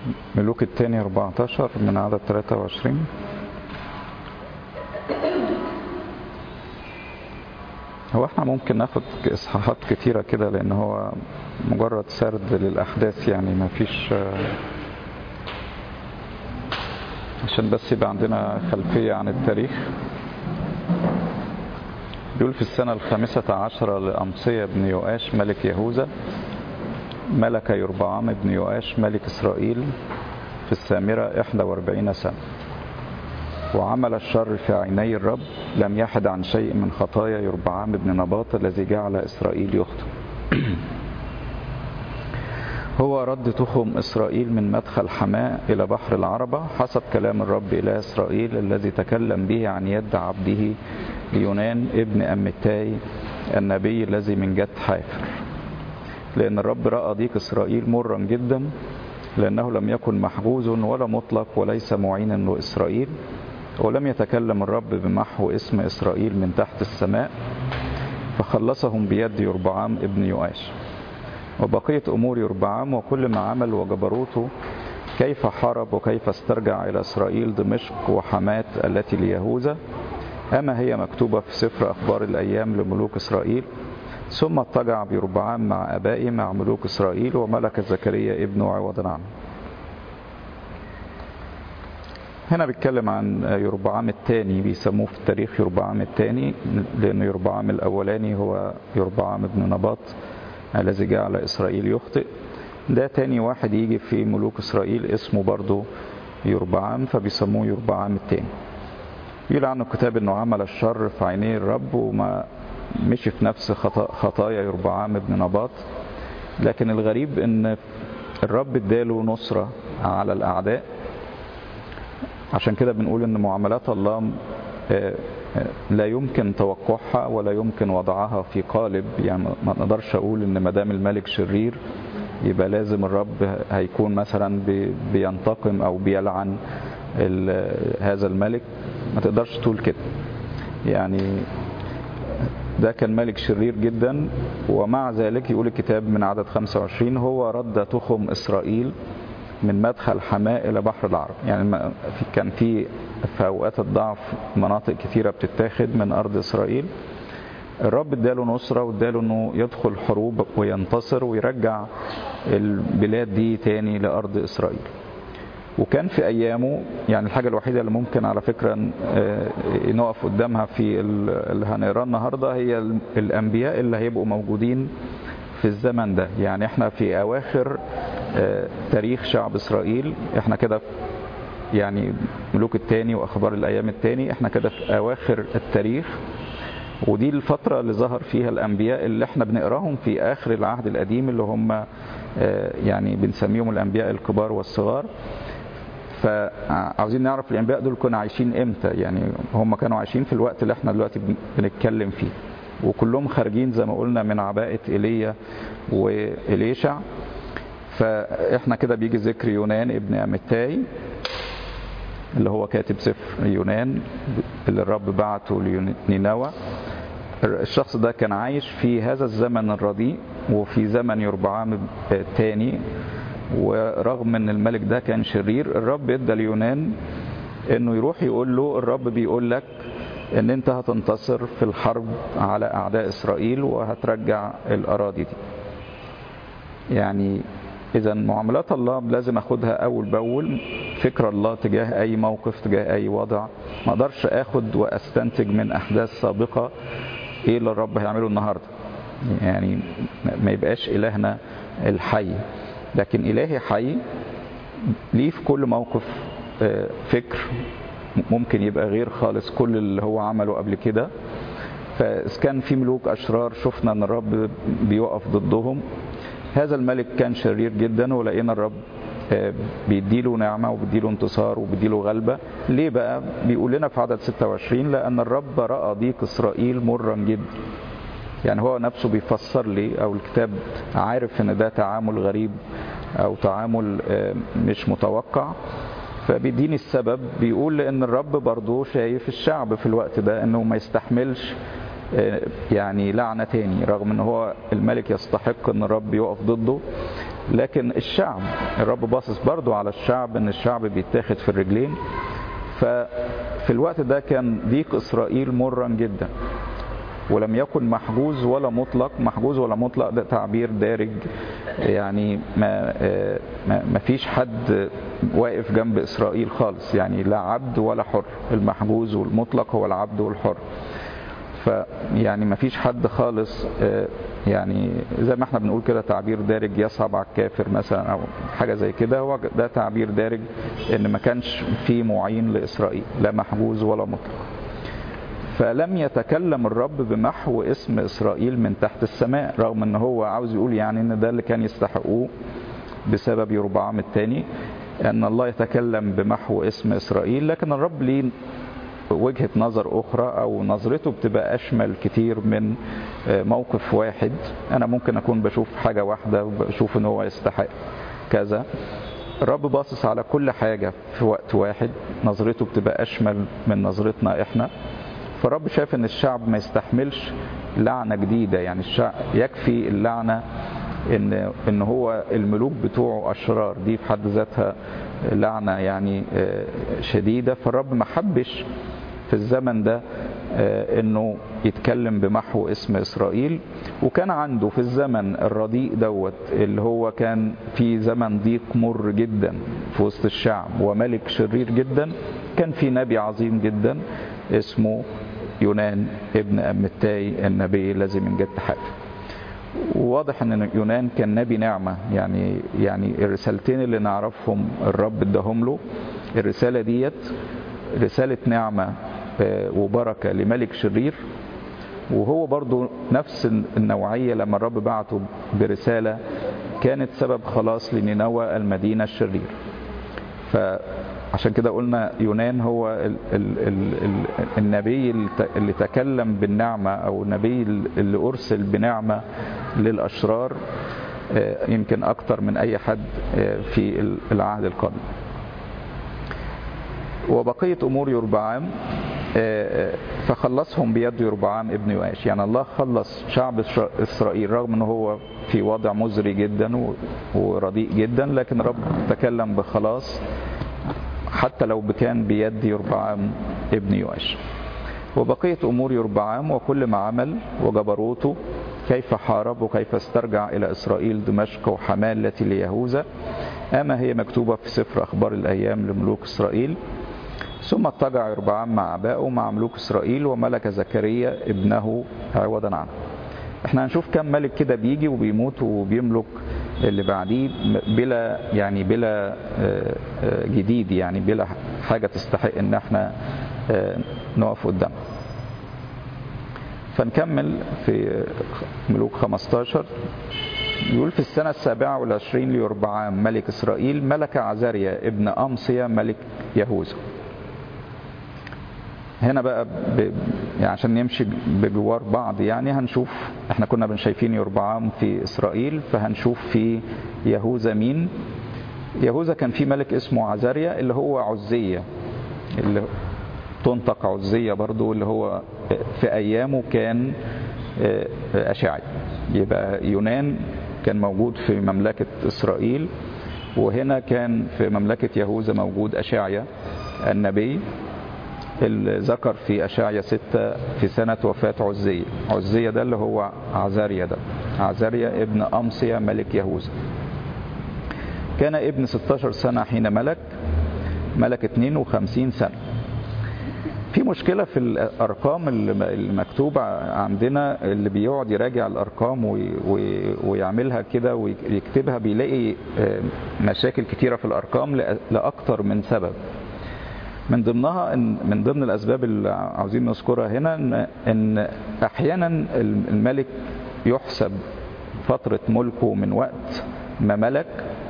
ملوك الثاني 14 من عدد 23 هو احنا ممكن ناخد اصحاحات كتيرة كده لان هو مجرد سرد للاحداث يعني ما فيش عشان بس يبقى عندنا خلفية عن التاريخ بيقول في السنة الخامسة عشرة لأمصية بن يؤاش ملك يهوذا ملك يربعام بن يؤاش ملك إسرائيل في السامرة 41 سنة وعمل الشر في عيني الرب لم يحد عن شيء من خطايا يربعام بن نباط الذي جعل إسرائيل يخطئ هو رد تخم إسرائيل من مدخل حماة إلى بحر العربة حسب كلام الرب إلى إسرائيل الذي تكلم به عن يد عبده ليونان ابن أمتاي النبي الذي من جد حافر لأن الرب رأى ضيق إسرائيل مرا جدا لأنه لم يكن محجوز ولا مطلق وليس معينا لإسرائيل ولم يتكلم الرب بمحو اسم إسرائيل من تحت السماء فخلصهم بيد يربعام ابن يؤاش وبقية أمور يربعام وكل ما عمل وجبروته كيف حارب وكيف استرجع إلى إسرائيل دمشق وحماة التي ليهوذا أما هي مكتوبة في سفر أخبار الأيام لملوك إسرائيل ثم اضطجع بيربعام مع أبائه مع ملوك إسرائيل وملك زكريا ابنه عوضا عنه هنا بيتكلم عن يربعام الثاني بيسموه في التاريخ يربعام الثاني لأن يربعام الأولاني هو يربعام ابن نباط الذي جعل إسرائيل يخطئ ده تاني واحد يجي في ملوك إسرائيل اسمه برضه يربعام فبيسموه يربعام الثاني يقول عنه الكتاب انه عمل الشر في عيني الرب وما مشي في نفس خطا خطايا يربعام بن نباط لكن الغريب ان الرب اداله نصرة على الأعداء عشان كده بنقول ان معاملات الله لا يمكن توقعها ولا يمكن وضعها في قالب يعني ما نقدرش اقول ان ما دام الملك شرير يبقى لازم الرب هيكون مثلا بينتقم او بيلعن هذا الملك ما تقدرش تقول كده يعني ده كان ملك شرير جدا ومع ذلك يقول الكتاب من عدد 25 هو رد تخم إسرائيل من مدخل حماة إلى بحر العرب يعني كان في في أوقات الضعف مناطق كثيرة بتتاخد من أرض إسرائيل الرب اداله نصرة واداله انه يدخل حروب وينتصر ويرجع البلاد دي تاني لأرض إسرائيل وكان في ايامه يعني الحاجه الوحيده اللي ممكن على فكره نقف قدامها في اللي هنقراه النهارده هي الانبياء اللي هيبقوا موجودين في الزمن ده يعني احنا في اواخر تاريخ شعب اسرائيل احنا كده يعني ملوك الثاني واخبار الايام الثاني احنا كده في اواخر التاريخ ودي الفترة اللي ظهر فيها الأنبياء اللي احنا بنقراهم في آخر العهد القديم اللي هم يعني بنسميهم الأنبياء الكبار والصغار فعاوزين نعرف الانبياء دول كانوا عايشين امتى يعني هم كانوا عايشين في الوقت اللي احنا دلوقتي بنتكلم فيه وكلهم خارجين زي ما قلنا من عباءة ايليا وإليشع فاحنا كده بيجي ذكر يونان ابن أمتاي اللي هو كاتب سفر يونان اللي الرب بعته لنينوى الشخص ده كان عايش في هذا الزمن الرديء وفي زمن يربعام الثاني ورغم ان الملك ده كان شرير الرب ادى ليونان انه يروح يقول له الرب بيقول لك ان انت هتنتصر في الحرب على اعداء اسرائيل وهترجع الاراضي دي يعني اذا معاملات الله لازم اخدها اول باول فكر الله تجاه اي موقف تجاه اي وضع ما اقدرش اخد واستنتج من احداث سابقه ايه اللي الرب هيعمله النهارده يعني ما يبقاش الهنا الحي لكن إلهي حي ليه في كل موقف فكر ممكن يبقى غير خالص كل اللي هو عمله قبل كده فإذا كان في ملوك أشرار شفنا أن الرب بيوقف ضدهم هذا الملك كان شرير جدا ولقينا الرب بيديله نعمة وبيديله انتصار وبيديله غلبة ليه بقى بيقول لنا في عدد 26 لأن الرب رأى ضيق إسرائيل مرا جدا يعني هو نفسه بيفسر لي او الكتاب عارف ان ده تعامل غريب او تعامل مش متوقع فبيديني السبب بيقول لان الرب برضه شايف الشعب في الوقت ده انه ما يستحملش يعني لعنة تاني رغم ان هو الملك يستحق ان الرب يقف ضده لكن الشعب الرب باصص برضو على الشعب ان الشعب بيتاخد في الرجلين ففي الوقت ده كان ضيق اسرائيل مرا جدا ولم يكن محجوز ولا مطلق محجوز ولا مطلق ده تعبير دارج يعني ما ما فيش حد واقف جنب اسرائيل خالص يعني لا عبد ولا حر المحجوز والمطلق هو العبد والحر فيعني ما فيش حد خالص يعني زي ما احنا بنقول كده تعبير دارج يصعب على الكافر مثلا او حاجه زي كده هو ده تعبير دارج ان ما كانش في معين لاسرائيل لا محجوز ولا مطلق فلم يتكلم الرب بمحو اسم اسرائيل من تحت السماء رغم ان هو عاوز يقول يعني ان ده اللي كان يستحقوه بسبب يربعام الثاني ان الله يتكلم بمحو اسم اسرائيل لكن الرب ليه وجهة نظر أخرى أو نظرته بتبقى أشمل كتير من موقف واحد أنا ممكن أكون بشوف حاجة واحدة وبشوف إن هو يستحق كذا الرب باصص على كل حاجة في وقت واحد نظرته بتبقى أشمل من نظرتنا إحنا فالرب شايف إن الشعب ما يستحملش لعنة جديدة يعني الشعب يكفي اللعنة ان ان هو الملوك بتوعه اشرار دي في حد ذاتها لعنه يعني شديده فالرب ما حبش في الزمن ده انه يتكلم بمحو اسم اسرائيل وكان عنده في الزمن الرديء دوت اللي هو كان في زمن ضيق مر جدا في وسط الشعب وملك شرير جدا كان في نبي عظيم جدا اسمه يونان ابن أمتاي النبي الذي من جد حاتم وواضح ان يونان كان نبي نعمه يعني يعني الرسالتين اللي نعرفهم الرب اداهم له الرساله ديت رساله نعمه وبركه لملك شرير وهو برضو نفس النوعيه لما الرب بعته برساله كانت سبب خلاص لنينوى المدينه الشرير فعشان كده قلنا يونان هو ال ال ال ال النبي اللي تكلم بالنعمة أو النبي اللي أرسل بنعمة للأشرار يمكن أكتر من أي حد في العهد القديم وبقية أمور يربعام فخلصهم بيد يربعام ابن يؤاش يعني الله خلص شعب إسرائيل رغم أنه هو في وضع مزري جدا ورديء جدا لكن رب تكلم بخلاص حتى لو كان بيد يربعام ابن يؤاش وبقية أمور يربعام وكل ما عمل وجبروته كيف حارب وكيف استرجع إلى إسرائيل دمشق وحماة التي ليهوذا أما هي مكتوبة في سفر أخبار الأيام لملوك إسرائيل ثم اضطجع يربعام مع أبائه مع ملوك إسرائيل وملك زكريا ابنه عوضا عنه احنا هنشوف كم ملك كده بيجي وبيموت وبيملك اللي بعديه بلا يعني بلا جديد يعني بلا حاجة تستحق ان احنا نقف قدامها فنكمل في ملوك 15 يقول في السنة السابعة والعشرين ليربعام ملك إسرائيل ملك عزاريا ابن أمصية ملك يهوذا هنا بقى ب... يعني عشان نمشي بجوار بعض يعني هنشوف احنا كنا بنشايفين يربعام في اسرائيل فهنشوف في يهوذا مين يهوذا كان في ملك اسمه عزاريا اللي هو عزية اللي تنطق عزية برضو اللي هو في ايامه كان اشعي يبقى يونان كان موجود في مملكة اسرائيل وهنا كان في مملكة يهوذا موجود اشعيا النبي اللي ذكر في أشعيا ستة في سنة وفاة عزية عزية ده اللي هو عزاريا ده عزاريا ابن أمصية ملك يهوذا كان ابن 16 سنة حين ملك ملك 52 سنة في مشكلة في الأرقام المكتوبة عندنا اللي بيقعد يراجع الأرقام ويعملها كده ويكتبها بيلاقي مشاكل كتيرة في الأرقام لأكتر من سبب من ضمنها إن من ضمن الاسباب اللي عاوزين نذكرها هنا ان ان احيانا الملك يحسب فتره ملكه من وقت ما ملك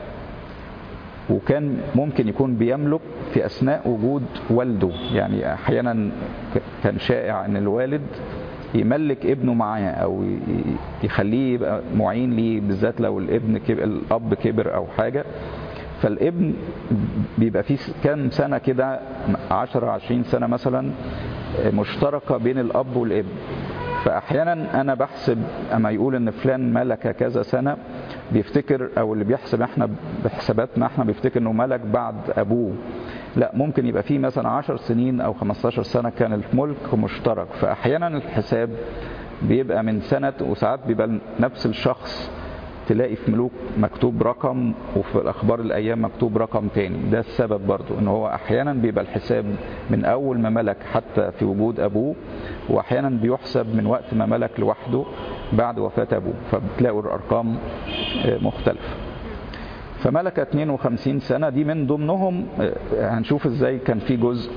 وكان ممكن يكون بيملك في اثناء وجود والده يعني احيانا كان شائع ان الوالد يملك ابنه معاه او يخليه يبقى معين ليه بالذات لو الابن كبر الاب كبر او حاجه فالابن بيبقى فيه كام سنة كده 10 20 سنة مثلا مشتركة بين الأب والابن فأحيانا أنا بحسب أما يقول إن فلان ملك كذا سنة بيفتكر او اللي بيحسب احنا بحساباتنا احنا بيفتكر انه ملك بعد ابوه لا ممكن يبقى فيه مثلا 10 سنين او 15 سنه كان الملك مشترك فاحيانا الحساب بيبقى من سنه وساعات بيبقى نفس الشخص تلاقي في ملوك مكتوب رقم وفي الاخبار الايام مكتوب رقم تاني ده السبب برضو ان هو احيانا بيبقى الحساب من اول ما ملك حتى في وجود ابوه واحيانا بيحسب من وقت ما ملك لوحده بعد وفاه ابوه فبتلاقوا الارقام مختلفه فملك 52 سنة دي من ضمنهم هنشوف ازاي كان في جزء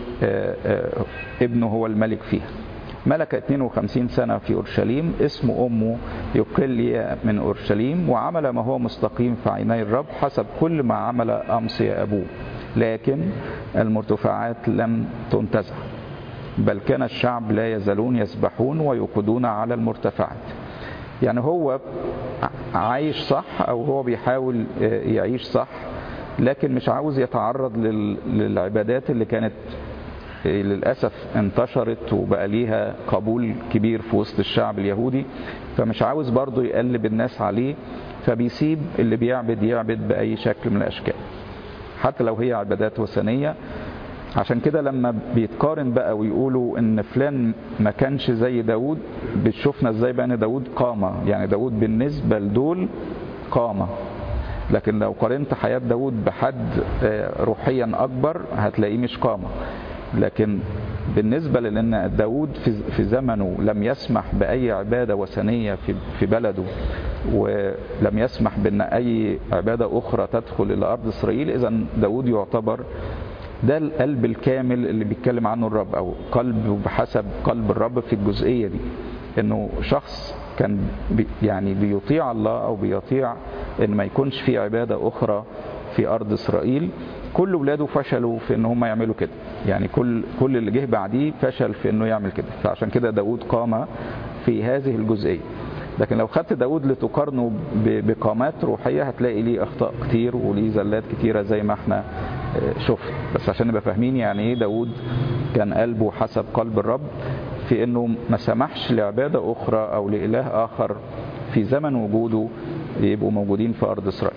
ابنه هو الملك فيها ملك 52 سنة في أورشليم اسم أمه يقلي من أورشليم وعمل ما هو مستقيم في عيني الرب حسب كل ما عمل أمصي أبوه لكن المرتفعات لم تنتزع بل كان الشعب لا يزالون يسبحون ويوقدون على المرتفعات يعني هو عايش صح أو هو بيحاول يعيش صح لكن مش عاوز يتعرض للعبادات اللي كانت للأسف انتشرت وبقى ليها قبول كبير في وسط الشعب اليهودي فمش عاوز برضه يقلب الناس عليه فبيسيب اللي بيعبد يعبد بأي شكل من الأشكال حتى لو هي عبادات وثنية عشان كده لما بيتقارن بقى ويقولوا ان فلان ما كانش زي داود بتشوفنا ازاي بقى ان داود قامة يعني داود بالنسبة لدول قامة لكن لو قارنت حياة داود بحد روحيا أكبر هتلاقيه مش قامة لكن بالنسبة لأن داود في زمنه لم يسمح بأي عبادة وثنية في بلده ولم يسمح بأن أي عبادة أخرى تدخل إلى أرض إسرائيل إذا داود يعتبر ده القلب الكامل اللي بيتكلم عنه الرب أو قلب بحسب قلب الرب في الجزئية دي إنه شخص كان بي يعني بيطيع الله أو بيطيع إن ما يكونش في عبادة أخرى في أرض إسرائيل كل ولاده فشلوا في ان هم يعملوا كده يعني كل كل اللي جه بعديه فشل في انه يعمل كده فعشان كده داود قام في هذه الجزئيه لكن لو خدت داود لتقارنه بقامات روحية هتلاقي ليه أخطاء كتير وليه زلات كتيرة زي ما احنا شفت بس عشان نبقى فاهمين يعني ايه داود كان قلبه حسب قلب الرب في انه ما سمحش لعبادة أخرى أو لإله آخر في زمن وجوده يبقوا موجودين في أرض إسرائيل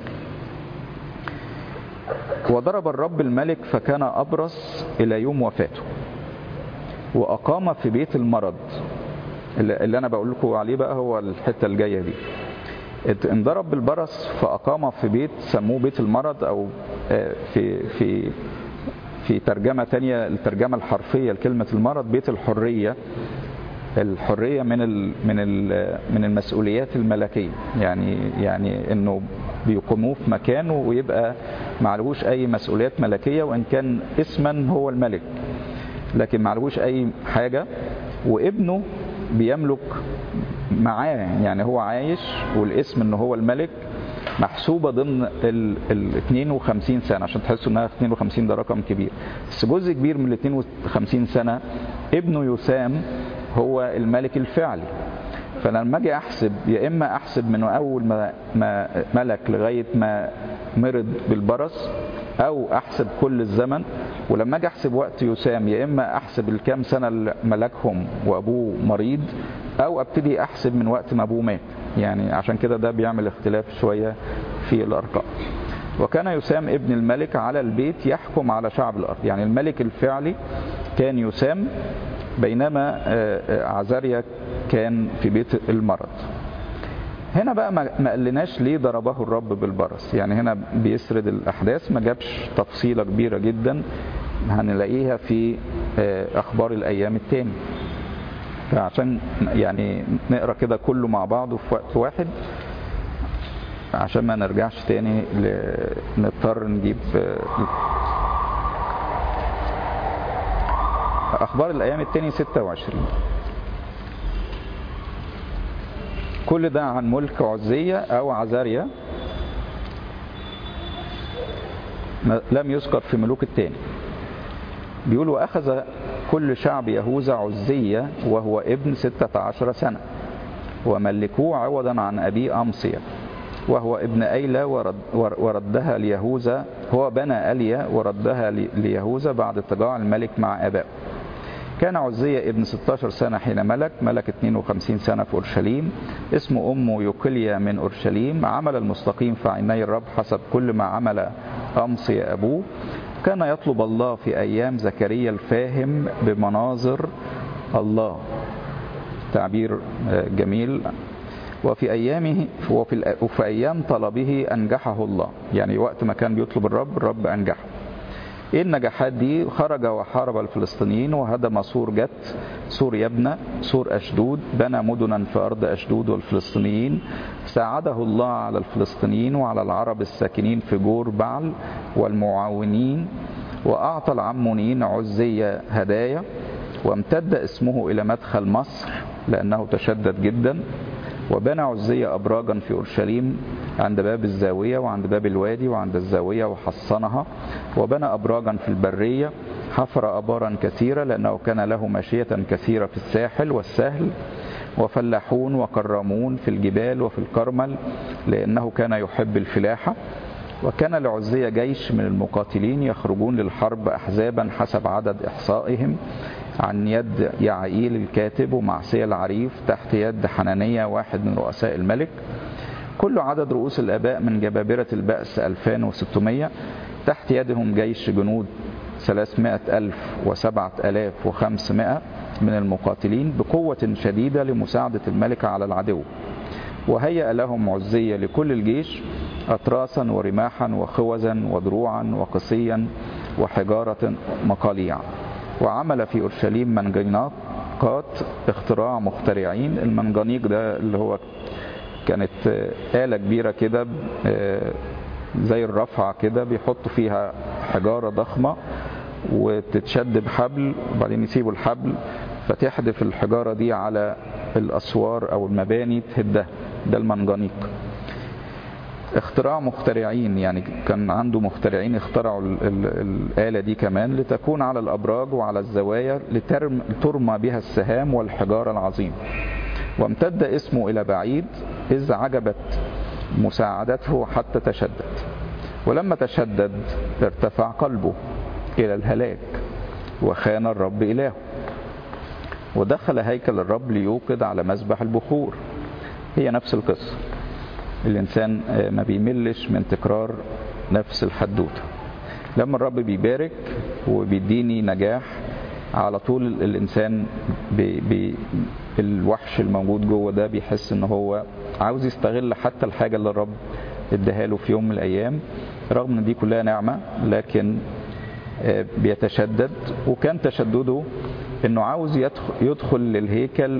وضرب الرب الملك فكان أبرص إلى يوم وفاته وأقام في بيت المرض اللي أنا بقول لكم عليه بقى هو الحتة الجاية دي انضرب بالبرص فأقام في بيت سموه بيت المرض أو في في في ترجمة تانية الترجمة الحرفية لكلمة المرض بيت الحرية الحرية من ال من ال من المسؤوليات الملكية يعني يعني انه بيقوموه في مكانه ويبقى معلهوش اي مسؤوليات ملكية وان كان اسما هو الملك لكن معلهوش اي حاجة وابنه بيملك معاه يعني هو عايش والاسم ان هو الملك محسوبه ضمن ال 52 سنه عشان تحسوا انها 52 ده رقم كبير بس جزء كبير من ال 52 سنه ابنه يسام هو الملك الفعلي فلما اجي احسب يا اما احسب من اول ما ما ملك لغايه ما مرض بالبرص او احسب كل الزمن ولما اجي احسب وقت يسام يا اما احسب الكام سنه اللي ملكهم وابوه مريض او ابتدي احسب من وقت ما ابوه مات يعني عشان كده ده بيعمل اختلاف شويه في الارقام وكان يسام ابن الملك على البيت يحكم على شعب الارض يعني الملك الفعلي كان يسام بينما عزاريا كان في بيت المرض هنا بقى ما قالناش ليه ضربه الرب بالبرص يعني هنا بيسرد الاحداث ما جابش تفصيله كبيره جدا هنلاقيها في اخبار الايام التاني فعشان يعني نقرا كده كله مع بعضه في وقت واحد عشان ما نرجعش تاني نضطر نجيب اخبار الايام التاني 26 كل ده عن ملك عزية او عزاريا لم يذكر في ملوك التاني بيقول وأخذ كل شعب يهوذا عزية وهو ابن ستة عشر سنة وملكوه عوضا عن أبي أمصية وهو ابن أيلة ورد وردها ليهوذا هو بنى أليا وردها ليهوذا بعد اتجاع الملك مع أبائه كان عزية ابن 16 سنة حين ملك ملك 52 سنة في أورشليم اسم أمه يوكليا من أورشليم عمل المستقيم في عيني الرب حسب كل ما عمل أمصي أبوه كان يطلب الله في أيام زكريا الفاهم بمناظر الله تعبير جميل وفي أيامه وفي, وفي أيام طلبه أنجحه الله يعني وقت ما كان بيطلب الرب الرب أنجحه ايه النجاحات دي خرج وحارب الفلسطينيين وهدم سور جت سور يبنى سور أشدود بنى مدنا في أرض أشدود والفلسطينيين ساعده الله على الفلسطينيين وعلى العرب الساكنين في جور بعل والمعاونين وأعطى العمونيين عزية هدايا وامتد اسمه إلى مدخل مصر لأنه تشدد جدا وبنى عزية أبراجا في أورشليم عند باب الزاوية وعند باب الوادي وعند الزاوية وحصنها وبنى أبراجا في البرية حفر أبارا كثيرة لأنه كان له ماشية كثيرة في الساحل والسهل وفلاحون وكرامون في الجبال وفي الكرمل لأنه كان يحب الفلاحة وكان لعزية جيش من المقاتلين يخرجون للحرب أحزابا حسب عدد إحصائهم عن يد يعائيل الكاتب ومعصية العريف تحت يد حنانية واحد من رؤساء الملك كل عدد رؤوس الآباء من جبابرة البأس 2600 تحت يدهم جيش جنود 300 ألف وسبعة ألاف وخمسمائة من المقاتلين بقوة شديدة لمساعدة الملك على العدو وهيأ لهم عزية لكل الجيش أطراسا ورماحا وخوزا ودروعا وقصيا وحجارة مقاليع وعمل في أورشليم منجنيقات اختراع مخترعين المنجنيق ده اللي هو كانت آلة كبيرة كده زي الرفعة كده بيحطوا فيها حجارة ضخمة وتتشد بحبل وبعدين يسيبوا الحبل فتحدف الحجارة دي على الأسوار أو المباني تهدها ده المنجنيق اختراع مخترعين يعني كان عنده مخترعين اخترعوا ال ال الآلة دي كمان لتكون على الأبراج وعلى الزوايا لترمى بها السهام والحجارة العظيم وامتد اسمه إلى بعيد إذ عجبت مساعدته حتى تشدد ولما تشدد ارتفع قلبه إلى الهلاك وخان الرب إلهه ودخل هيكل الرب ليوقد على مذبح البخور هي نفس القصة الإنسان ما بيملش من تكرار نفس الحدوتة لما الرب بيبارك وبيديني نجاح على طول الإنسان بي بي الوحش الموجود جوه ده بيحس ان هو عاوز يستغل حتى الحاجة اللي الرب اداها له في يوم من الأيام رغم ان دي كلها نعمة لكن بيتشدد وكان تشدده انه عاوز يدخل للهيكل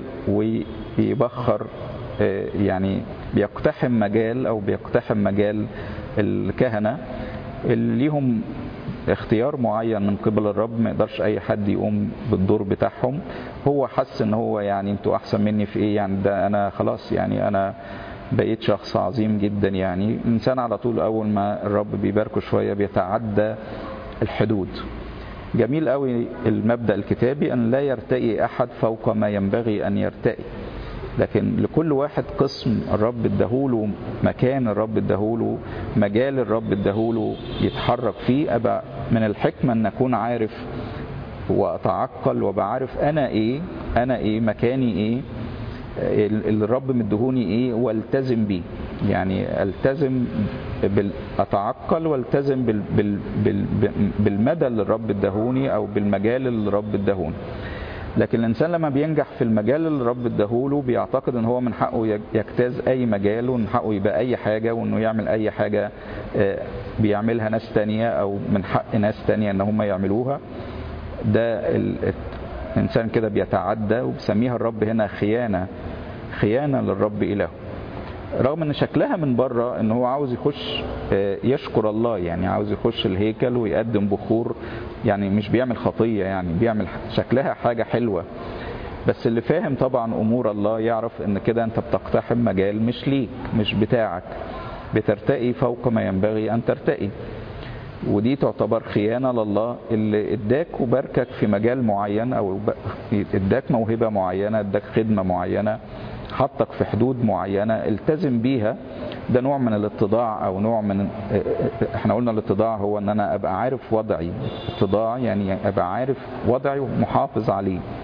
ويبخر يعني بيقتحم مجال او بيقتحم مجال الكهنه اللي ليهم اختيار معين من قبل الرب ما يقدرش اي حد يقوم بالدور بتاعهم هو حس ان هو يعني انتوا احسن مني في ايه يعني ده انا خلاص يعني انا بقيت شخص عظيم جدا يعني الانسان على طول اول ما الرب بيباركه شويه بيتعدى الحدود جميل قوي المبدا الكتابي ان لا يرتقي احد فوق ما ينبغي ان يرتقي لكن لكل واحد قسم الرب اداهوله مكان الرب اداهوله مجال الرب اداهوله يتحرك فيه ابقى من الحكمه ان اكون عارف واتعقل وبعرف انا ايه انا ايه مكاني ايه اللي الرب مدهوني ايه والتزم بيه يعني التزم بال... اتعقل والتزم بال... بال... بال... بالمدى اللي الرب اداهوني او بالمجال اللي الرب اداهوني لكن الانسان لما بينجح في المجال اللي الرب اداهوله بيعتقد ان هو من حقه يجتاز اي مجال ومن حقه يبقى اي حاجه وانه يعمل اي حاجه بيعملها ناس تانية او من حق ناس تانية ان هم يعملوها ده الانسان كده بيتعدى وبسميها الرب هنا خيانه خيانه للرب الهه رغم ان شكلها من بره ان هو عاوز يخش يشكر الله يعني عاوز يخش الهيكل ويقدم بخور يعني مش بيعمل خطيه يعني بيعمل شكلها حاجه حلوه بس اللي فاهم طبعا امور الله يعرف ان كده انت بتقتحم مجال مش ليك مش بتاعك بترتقي فوق ما ينبغي ان ترتقي ودي تعتبر خيانه لله اللي اداك وباركك في مجال معين او اداك موهبه معينه اداك خدمه معينه حطك في حدود معينة التزم بيها ده نوع من الاتضاع او نوع من احنا قلنا الاتضاع هو ان انا ابقى عارف وضعي اتضاع يعني ابقى عارف وضعي ومحافظ عليه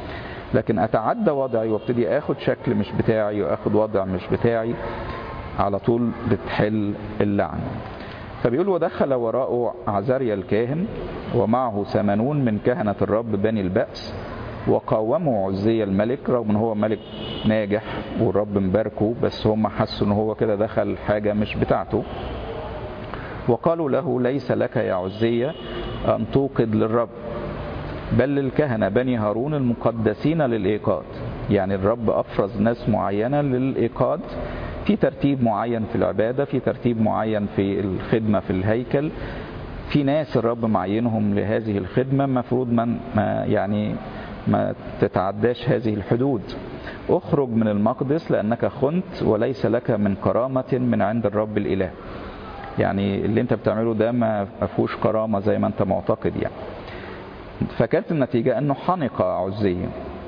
لكن اتعدى وضعي وابتدي اخد شكل مش بتاعي واخد وضع مش بتاعي على طول بتحل اللعنه فبيقول ودخل وراءه عزاريا الكاهن ومعه ثمانون من كهنة الرب بني البأس وقاوموا عزية الملك رغم ان هو ملك ناجح والرب مباركه بس هم حسوا ان هو كده دخل حاجة مش بتاعته وقالوا له ليس لك يا عزية أن توقد للرب بل للكهنة بني هارون المقدسين للإيقاد يعني الرب أفرز ناس معينة للإيقاد في ترتيب معين في العبادة في ترتيب معين في الخدمة في الهيكل في ناس الرب معينهم لهذه الخدمة مفروض من ما يعني ما تتعداش هذه الحدود اخرج من المقدس لأنك خنت وليس لك من كرامة من عند الرب الإله يعني اللي انت بتعمله ده ما فيهوش كرامة زي ما انت معتقد يعني فكانت النتيجة انه حنق عزية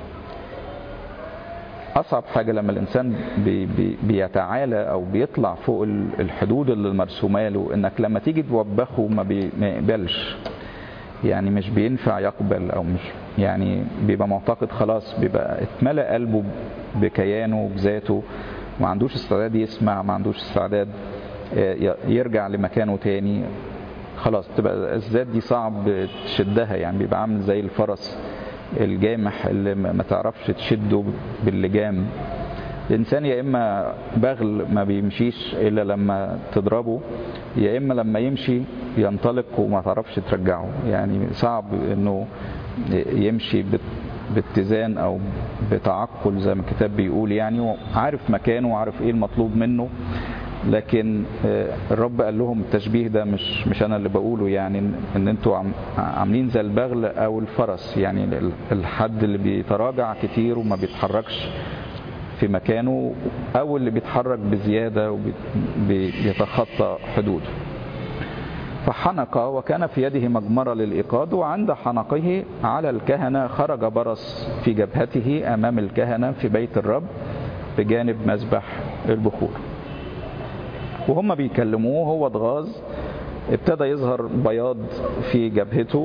اصعب حاجه لما الانسان بي بي بيتعالى او بيطلع فوق الحدود اللي مرسومه له انك لما تيجي توبخه ما, بي ما يقبلش يعني مش بينفع يقبل او مش يعني بيبقى معتقد خلاص بيبقى اتملى قلبه بكيانه بذاته ما عندوش استعداد يسمع ما عندوش استعداد يرجع لمكانه تاني خلاص تبقى الذات دي صعب تشدها يعني بيبقى عامل زي الفرس الجامح اللي ما تعرفش تشده باللجام الإنسان يا إما بغل ما بيمشيش إلا لما تضربه يا إما لما يمشي ينطلق وما تعرفش ترجعه يعني صعب إنه يمشي باتزان أو بتعقل زي ما الكتاب بيقول يعني وعارف مكانه وعارف إيه المطلوب منه لكن الرب قال لهم التشبيه ده مش مش انا اللي بقوله يعني ان انتوا عاملين زي البغل او الفرس يعني الحد اللي بيتراجع كتير وما بيتحركش في مكانه او اللي بيتحرك بزياده وبيتخطى حدوده فحنق وكان في يده مجمرة للإيقاد وعند حنقه على الكهنة خرج برص في جبهته أمام الكهنة في بيت الرب بجانب مذبح البخور وهم بيكلموه هو اتغاظ ابتدى يظهر بياض في جبهته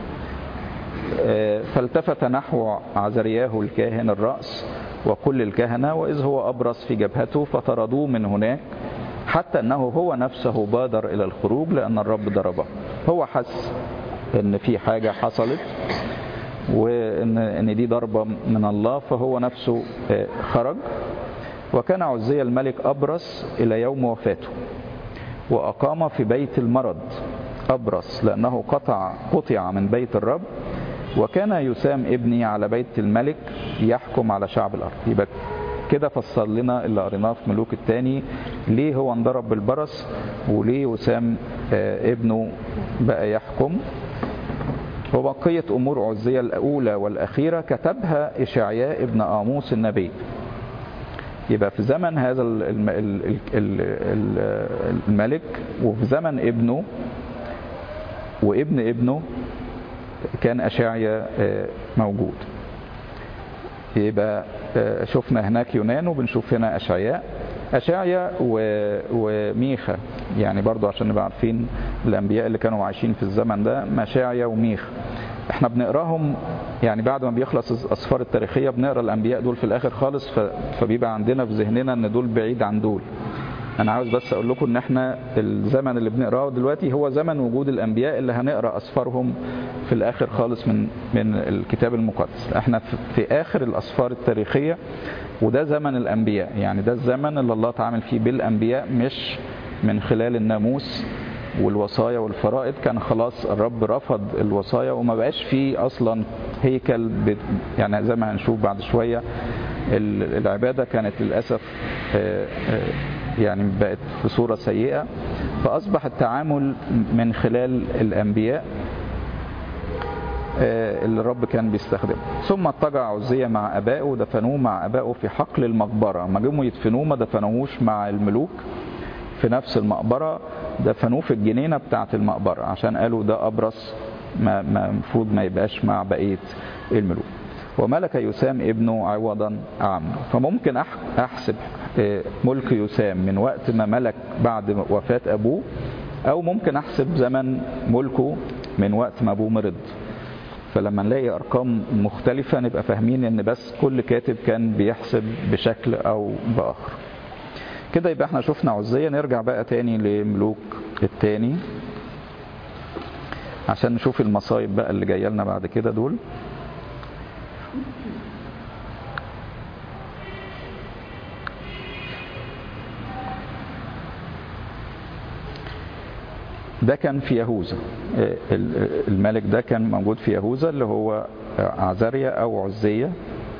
فالتفت نحو عزرياه الكاهن الرأس وكل الكهنة وإذ هو أبرص في جبهته فطردوه من هناك حتى أنه هو نفسه بادر إلى الخروج لأن الرب ضربه هو حس أن في حاجة حصلت وأن إن دي ضربة من الله فهو نفسه خرج وكان عزي الملك أبرص إلى يوم وفاته وأقام في بيت المرض أبرص لأنه قطع قطع من بيت الرب وكان يسام ابني على بيت الملك يحكم على شعب الأرض يبقى كده فسر لنا اللي قريناه في ملوك الثاني ليه هو انضرب بالبرص وليه وسام ابنه بقى يحكم وبقية أمور عزية الأولى والأخيرة كتبها إشعياء ابن آموس النبي يبقى في زمن هذا الملك وفي زمن ابنه وابن ابنه كان أشعيا موجود يبقى شفنا هناك يونان وبنشوف هنا أشعياء أشعيا وميخا يعني برضو عشان نبقى عارفين الأنبياء اللي كانوا عايشين في الزمن ده مشاعيا وميخا احنا بنقراهم يعني بعد ما بيخلص الاسفار التاريخيه بنقرا الانبياء دول في الاخر خالص فبيبقى عندنا في ذهننا ان دول بعيد عن دول انا عاوز بس اقول لكم ان احنا الزمن اللي بنقراه دلوقتي هو زمن وجود الانبياء اللي هنقرا اسفارهم في الاخر خالص من من الكتاب المقدس احنا في اخر الاسفار التاريخيه وده زمن الانبياء يعني ده الزمن اللي الله تعامل فيه بالانبياء مش من خلال الناموس والوصايا والفرائض كان خلاص الرب رفض الوصايا وما بقاش فيه اصلا هيكل يعني زي ما هنشوف بعد شويه العباده كانت للاسف يعني بقت في صوره سيئه فاصبح التعامل من خلال الانبياء اللي الرب كان بيستخدمه ثم اضطجع عزية مع أبائه ودفنوه مع أبائه في حقل المقبرة ما جم يدفنوه ما دفنوهوش مع الملوك في نفس المقبرة دفنوه في الجنينة بتاعة المقبرة عشان قالوا ده أبرص ما المفروض ما يبقاش مع بقية الملوك وملك يسام ابنه عوضا عنه فممكن أحسب ملك يسام من وقت ما ملك بعد وفاة أبوه أو ممكن أحسب زمن ملكه من وقت ما أبوه مرض فلما نلاقي ارقام مختلفة نبقى فاهمين ان بس كل كاتب كان بيحسب بشكل او باخر كده يبقى احنا شفنا عزية نرجع بقى تاني لملوك التاني عشان نشوف المصايب بقى اللي جايه لنا بعد كده دول ده كان في يهوذا الملك ده كان موجود في يهوذا اللي هو عزاريا او عزية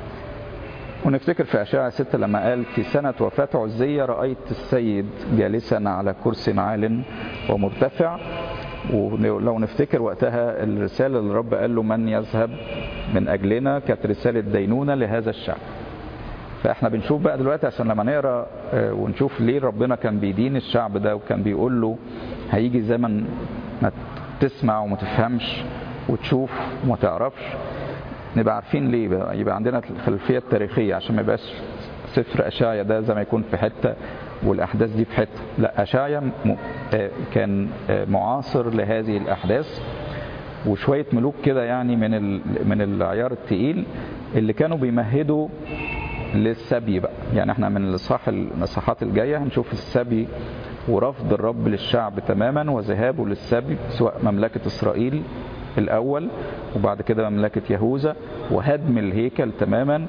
ونفتكر في أشاعة ستة لما قال في سنة وفاة عزية رأيت السيد جالسا على كرسي عال ومرتفع ولو نفتكر وقتها الرسالة اللي الرب قال له من يذهب من أجلنا كانت رسالة دينونة لهذا الشعب فاحنا بنشوف بقى دلوقتي عشان لما نقرا ونشوف ليه ربنا كان بيدين الشعب ده وكان بيقول له هيجي زمن ما تسمع وما تفهمش وتشوف وما تعرفش نبقى عارفين ليه بقى يبقى عندنا الخلفيه التاريخيه عشان ما يبقاش سفر اشعيا ده زي ما يكون في حته والاحداث دي في حته لا اشعيا كان معاصر لهذه الاحداث وشويه ملوك كده يعني من من العيار التقيل اللي كانوا بيمهدوا للسبي بقى يعني احنا من الاصحاح الاصحاحات الجايه هنشوف السبي ورفض الرب للشعب تماما وذهابه للسبي سواء مملكه اسرائيل الاول وبعد كده مملكه يهوذا وهدم الهيكل تماما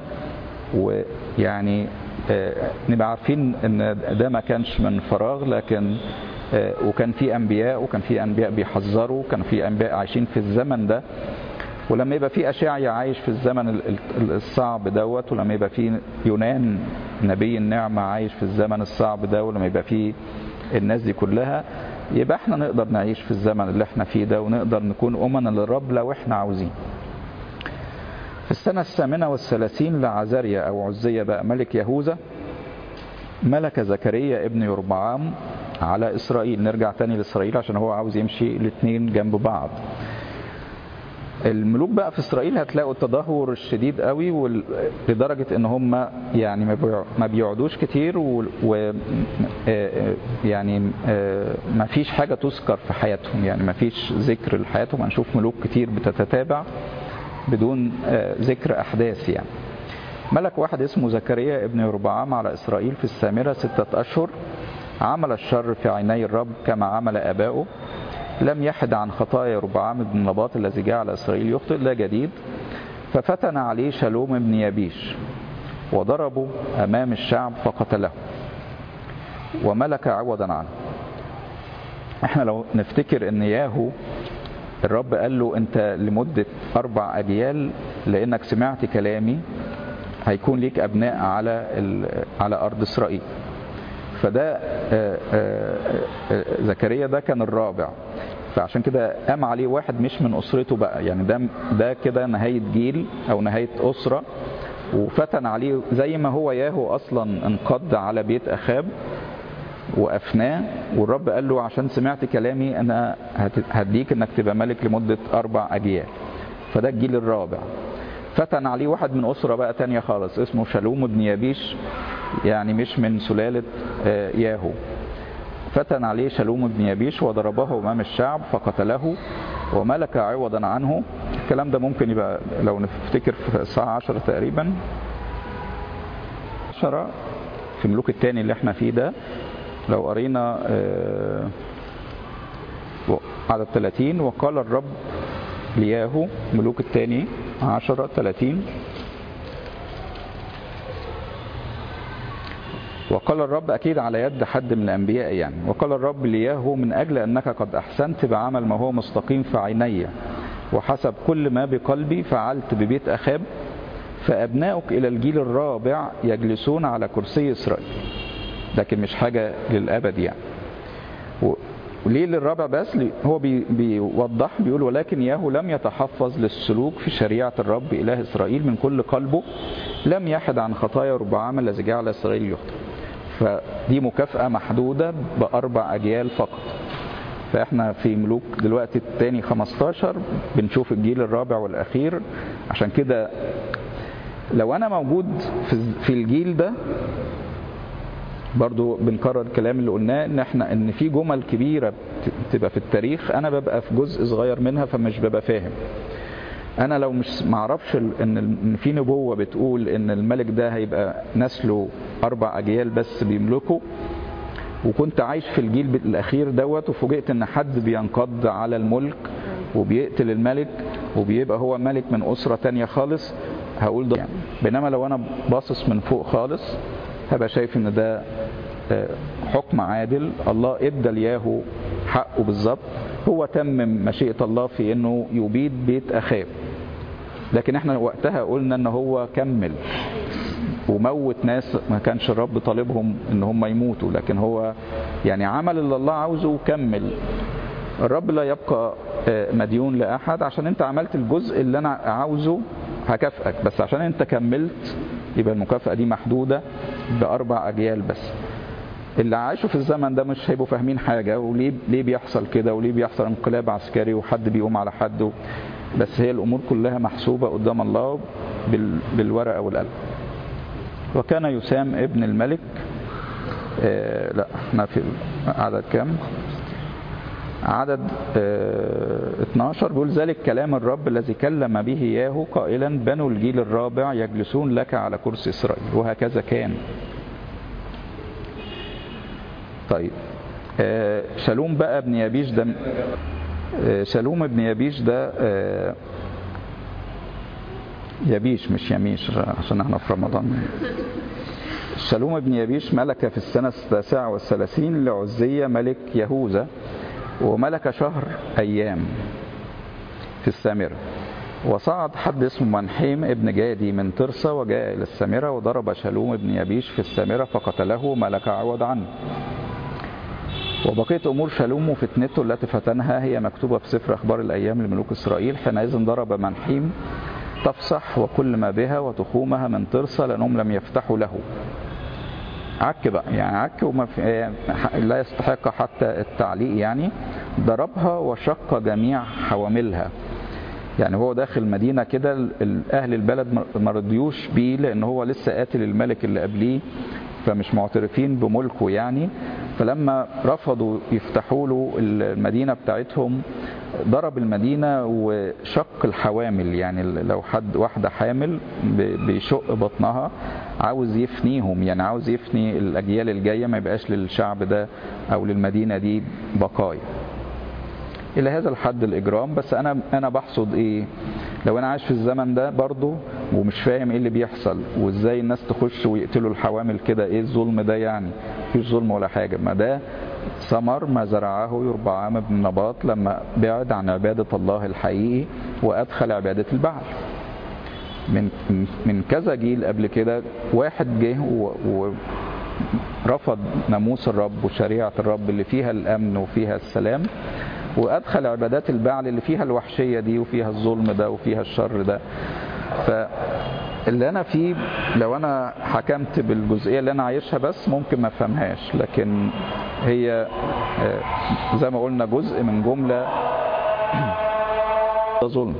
ويعني نبقى عارفين ان ده ما كانش من فراغ لكن وكان في انبياء وكان في انبياء بيحذروا كان في انبياء عايشين في الزمن ده ولما يبقى في اشعيا عايش في الزمن الصعب دوت ولما يبقى في يونان نبي النعمه عايش في الزمن الصعب ده ولما يبقى في الناس دي كلها يبقى احنا نقدر نعيش في الزمن اللي احنا فيه ده ونقدر نكون امنا للرب لو احنا عاوزين في السنة الثامنة والثلاثين لعزاريا أو عزية بقى ملك يهوذا ملك زكريا ابن يربعام على إسرائيل نرجع تاني لإسرائيل عشان هو عاوز يمشي الاثنين جنب بعض الملوك بقى في اسرائيل هتلاقوا التدهور الشديد قوي لدرجه ان هم يعني ما بيقعدوش كتير و يعني ما فيش حاجه تذكر في حياتهم يعني ما فيش ذكر لحياتهم هنشوف ملوك كتير بتتتابع بدون ذكر احداث يعني ملك واحد اسمه زكريا ابن يربعام على اسرائيل في السامره سته اشهر عمل الشر في عيني الرب كما عمل اباؤه لم يحد عن خطايا ربعام بن نباط الذي جعل إسرائيل يخطئ لا جديد ففتن عليه شلوم بن يبيش وضربه أمام الشعب فقتله وملك عوضا عنه احنا لو نفتكر ان ياهو الرب قال له انت لمدة اربع اجيال لانك سمعت كلامي هيكون ليك ابناء على على ارض اسرائيل فده زكريا ده كان الرابع فعشان كده قام عليه واحد مش من اسرته بقى يعني ده ده كده نهايه جيل او نهايه اسره وفتن عليه زي ما هو ياهو اصلا انقض على بيت اخاب وافناه والرب قال له عشان سمعت كلامي انا هديك انك تبقى ملك لمده اربع اجيال فده الجيل الرابع فتن عليه واحد من اسره بقى تانية خالص اسمه شالوم بن يبيش يعني مش من سلاله ياهو فتن عليه شلوم بن يبيش وضربه امام الشعب فقتله وملك عوضا عنه الكلام ده ممكن يبقى لو نفتكر في الساعة عشرة تقريبا عشرة في الملوك الثاني اللي احنا فيه ده لو قرينا عدد 30 وقال الرب لياهو ملوك الثاني عشرة 30 وقال الرب أكيد على يد حد من الأنبياء يعني وقال الرب لياهو من أجل أنك قد أحسنت بعمل ما هو مستقيم في عيني وحسب كل ما بقلبي فعلت ببيت أخاب فأبناؤك إلى الجيل الرابع يجلسون على كرسي إسرائيل لكن مش حاجة للأبد يعني وليه للرابع بس هو بي بيوضح بيقول ولكن ياهو لم يتحفظ للسلوك في شريعة الرب إله إسرائيل من كل قلبه لم يحد عن خطايا ربعام الذي جعل إسرائيل يخطئ فدي مكافأة محدودة بأربع أجيال فقط فإحنا في ملوك دلوقتي الثاني 15 بنشوف الجيل الرابع والأخير عشان كده لو أنا موجود في الجيل ده برضو بنكرر الكلام اللي قلناه ان احنا ان في جمل كبيره بتبقى في التاريخ انا ببقى في جزء صغير منها فمش ببقى فاهم انا لو مش معرفش ان ان في نبوه بتقول ان الملك ده هيبقى نسله اربع اجيال بس بيملكه وكنت عايش في الجيل الاخير دوت وفوجئت ان حد بينقض على الملك وبيقتل الملك وبيبقى هو ملك من اسره تانية خالص هقول ده يعني. بينما لو انا باصص من فوق خالص هبقى شايف ان ده حكم عادل الله ادى لياهو حقه بالظبط هو تمم مشيئة الله في انه يبيد بيت اخاه لكن احنا وقتها قلنا ان هو كمل وموت ناس ما كانش الرب طالبهم ان هم يموتوا لكن هو يعني عمل اللي الله عاوزه وكمل الرب لا يبقى مديون لاحد عشان انت عملت الجزء اللي انا عاوزه هكافئك بس عشان انت كملت يبقى المكافأة دي محدودة بأربع أجيال بس اللي عاشوا في الزمن ده مش هيبقوا فاهمين حاجة وليه ليه بيحصل كده وليه بيحصل انقلاب عسكري وحد بيقوم على حد بس هي الأمور كلها محسوبة قدام الله بال بالورقة والقلم وكان يسام ابن الملك آه لا احنا في عدد كام عدد اه 12 بيقول ذلك كلام الرب الذي كلم به ياهو قائلا بنو الجيل الرابع يجلسون لك على كرسي إسرائيل وهكذا كان طيب اه شالوم بقى ابن يبيش ده اه شالوم ابن يبيش ده يبيش مش يميش عشان احنا في رمضان شالوم ابن يبيش ملك في السنة التاسعة والثلاثين لعزية ملك يهوذا وملك شهر أيام في السامرة وصعد حد اسمه منحيم ابن جادي من ترسا وجاء إلى السامرة وضرب شالوم ابن يبيش في السامرة فقتله ملك عوض عنه وبقية أمور شالوم وفتنته التي فتنها هي مكتوبة في سفر أخبار الأيام لملوك إسرائيل حينئذ ضرب منحيم تفصح وكل ما بها وتخومها من ترسا لأنهم لم يفتحوا له عك بقى يعني عك وما في لا يستحق حتى التعليق يعني ضربها وشق جميع حواملها يعني هو داخل مدينة كده أهل البلد ما رضيوش بيه لأن هو لسه قاتل الملك اللي قبليه فمش معترفين بملكه يعني فلما رفضوا يفتحوا له المدينة بتاعتهم ضرب المدينة وشق الحوامل يعني لو حد واحدة حامل بيشق بطنها عاوز يفنيهم يعني عاوز يفني الأجيال الجاية ما يبقاش للشعب ده أو للمدينة دي بقايا إلى هذا الحد الإجرام بس أنا أنا بحصد إيه لو أنا عايش في الزمن ده برضه ومش فاهم إيه اللي بيحصل وإزاي الناس تخش ويقتلوا الحوامل كده إيه الظلم ده يعني مفيش ظلم ولا حاجة ما ده ثمر ما زرعه يربعام بن نباط لما بعد عن عبادة الله الحقيقي وأدخل عبادة البعل من من كذا جيل قبل كده واحد جه ورفض ناموس الرب وشريعة الرب اللي فيها الأمن وفيها السلام وأدخل عبادات البعل اللي فيها الوحشية دي وفيها الظلم ده وفيها الشر ده فاللي أنا فيه لو أنا حكمت بالجزئية اللي أنا عايشها بس ممكن ما أفهمهاش لكن هي زي ما قلنا جزء من جملة ظلم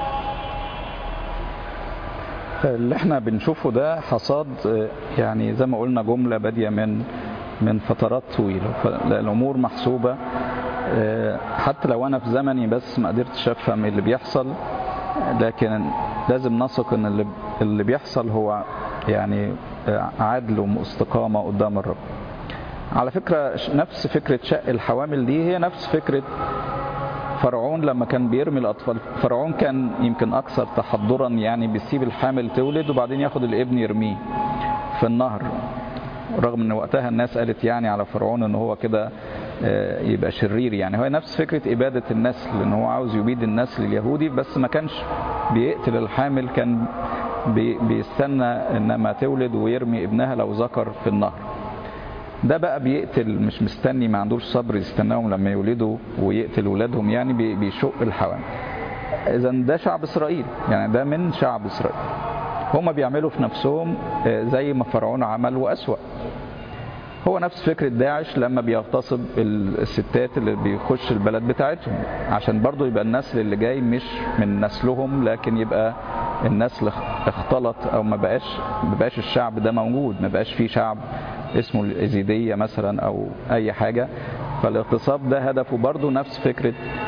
اللي احنا بنشوفه ده حصاد يعني زي ما قلنا جملة بادية من من فترات طويلة فالأمور محسوبة حتى لو أنا في زمني بس ما قدرتش أفهم اللي بيحصل لكن لازم نثق ان اللي, اللي بيحصل هو يعني عدل واستقامة قدام الرب على فكرة نفس فكرة شق الحوامل دي هي نفس فكرة فرعون لما كان بيرمي الأطفال فرعون كان يمكن أكثر تحضرا يعني بيسيب الحامل تولد وبعدين ياخد الابن يرميه في النهر رغم ان وقتها الناس قالت يعني على فرعون ان هو كده يبقى شرير يعني هو نفس فكرة إبادة النسل ان هو عاوز يبيد النسل اليهودي بس ما كانش بيقتل الحامل كان بيستنى انما تولد ويرمي ابنها لو ذكر في النهر ده بقى بيقتل مش مستني ما عندوش صبر يستناهم لما يولدوا ويقتل ولادهم يعني بيشق الحوامل اذا ده شعب اسرائيل يعني ده من شعب اسرائيل هما بيعملوا في نفسهم زي ما فرعون عمل واسوأ هو نفس فكرة داعش لما بيغتصب الستات اللي بيخش البلد بتاعتهم عشان برضو يبقى النسل اللي جاي مش من نسلهم لكن يبقى النسل اختلط او ما بقاش ما بقاش الشعب ده موجود ما بقاش فيه شعب اسمه الازيدية مثلا او اي حاجة فالاغتصاب ده هدفه برضو نفس فكرة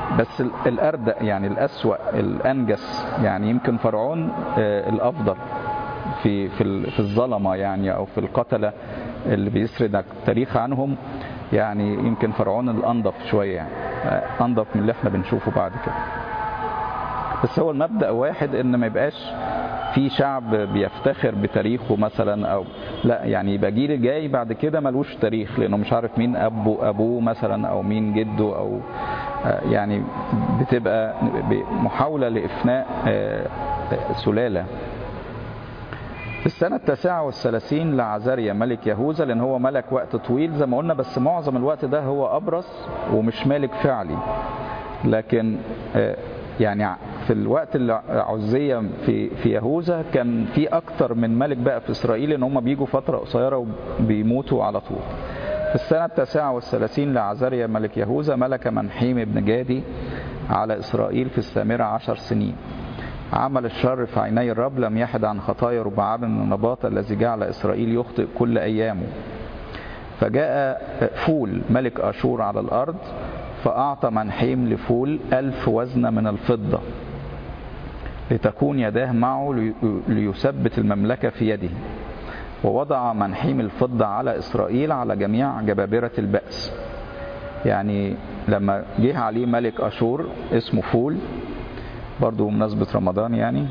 بس الأردأ يعني الأسوأ الأنجس يعني يمكن فرعون الأفضل في في في الظلمة يعني أو في القتلة اللي بيسرد التاريخ عنهم يعني يمكن فرعون الأنظف شوية يعني أنظف من اللي احنا بنشوفه بعد كده بس هو المبدأ واحد إن ما يبقاش في شعب بيفتخر بتاريخه مثلا او لا يعني يبقى جيل جاي بعد كده ملوش تاريخ لانه مش عارف مين ابو ابوه مثلا او مين جده او يعني بتبقى محاوله لافناء سلاله في السنة التاسعة والثلاثين لعزاريا ملك يهوذا لأن هو ملك وقت طويل زي ما قلنا بس معظم الوقت ده هو أبرص ومش مالك فعلي لكن يعني في الوقت اللي عزية في في يهوذا كان في أكتر من ملك بقى في إسرائيل إن هم بيجوا فترة قصيرة وبيموتوا على طول. في السنة التاسعة والثلاثين لعزاريا ملك يهوذا ملك منحيم بن جادي على إسرائيل في السامرة عشر سنين. عمل الشر في عيني الرب لم يحد عن خطايا ربعام بن نباط الذي جعل إسرائيل يخطئ كل أيامه. فجاء فول ملك أشور على الأرض فأعطى منحيم لفول ألف وزنة من الفضة لتكون يداه معه ليثبت المملكة في يده ووضع منحيم الفضة على إسرائيل على جميع جبابرة البأس يعني لما جه عليه ملك أشور اسمه فول برضو بمناسبة رمضان يعني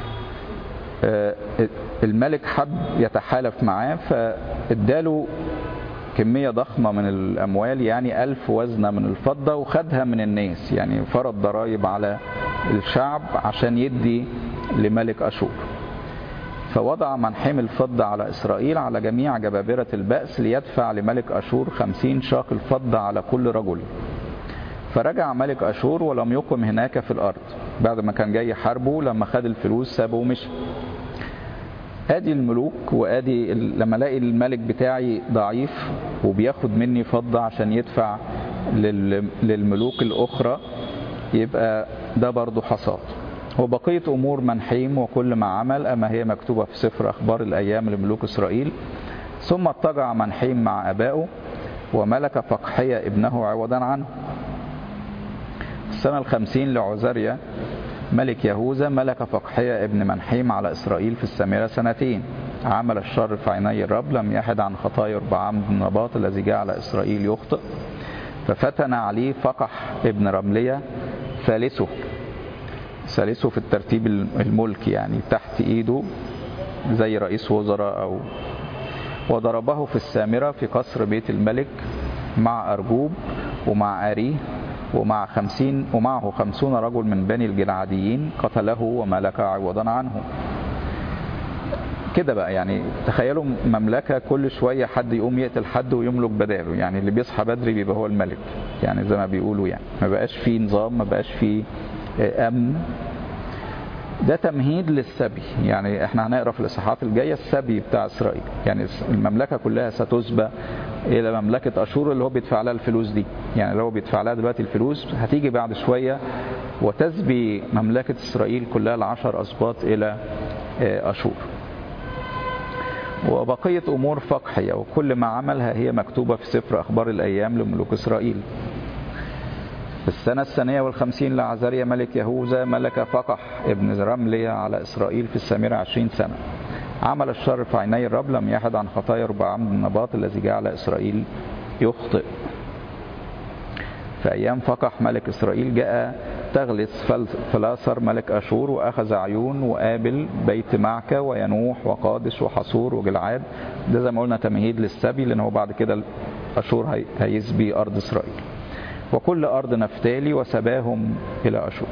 الملك حب يتحالف معاه فاداله كمية ضخمة من الأموال يعني ألف وزنة من الفضة وخدها من الناس يعني فرض ضرائب على الشعب عشان يدي لملك أشور فوضع منحم الفضة على إسرائيل على جميع جبابرة البأس ليدفع لملك أشور خمسين شاق الفضة على كل رجل فرجع ملك أشور ولم يقم هناك في الأرض بعد ما كان جاي حربه لما خد الفلوس سابه ومشي ادي الملوك وادي لما الاقي الملك بتاعي ضعيف وبياخد مني فضة عشان يدفع للملوك الاخرى يبقى ده برضو حصاد وبقية أمور منحيم وكل ما عمل أما هي مكتوبة في سفر أخبار الأيام لملوك إسرائيل ثم اضطجع منحيم مع أبائه وملك فقحية ابنه عوضا عنه السنة الخمسين لعزريا ملك يهوذا ملك فقحية ابن منحيم على إسرائيل في السامرة سنتين عمل الشر في عيني الرب لم يحد عن خطايا ربعام بن نباط الذي جعل إسرائيل يخطئ ففتن عليه فقح ابن رملية ثالثه ثالثه في الترتيب الملكي يعني تحت ايده زي رئيس وزراء او وضربه في السامرة في قصر بيت الملك مع أرجوب ومع آريه ومع خمسين ومعه خمسون رجل من بني الجلعاديين قتله وملك عوضا عنه كده بقى يعني تخيلوا مملكة كل شوية حد يقوم يقتل حد ويملك بداله يعني اللي بيصحى بدري بيبقى هو الملك يعني زي ما بيقولوا يعني ما بقاش فيه نظام ما بقاش فيه أمن ده تمهيد للسبي يعني احنا هنقرا في الاصحاحات الجايه السبي بتاع اسرائيل يعني المملكه كلها ستسبى الى مملكه اشور اللي هو بيدفع لها الفلوس دي يعني اللي هو بيدفع لها دلوقتي الفلوس هتيجي بعد شويه وتسبي مملكه اسرائيل كلها العشر اسباط الى اشور وبقية أمور فقحية وكل ما عملها هي مكتوبة في سفر أخبار الأيام لملوك إسرائيل في السنة الثانية والخمسين لعزاريا ملك يهوذا ملك فقح ابن رملية على إسرائيل في السامرة عشرين سنة عمل الشر في عيني الرب لم يحد عن خطايا ربعام بن نباط الذي جعل إسرائيل يخطئ في أيام فقح ملك إسرائيل جاء تغلس فلاثر ملك أشور وأخذ عيون وآبل بيت معكة وينوح وقادش وحصور وجلعاد ده زي ما قلنا تمهيد للسبي لأن هو بعد كده أشور هيسبي أرض إسرائيل وكل أرض نفتالي وسباهم إلى أشور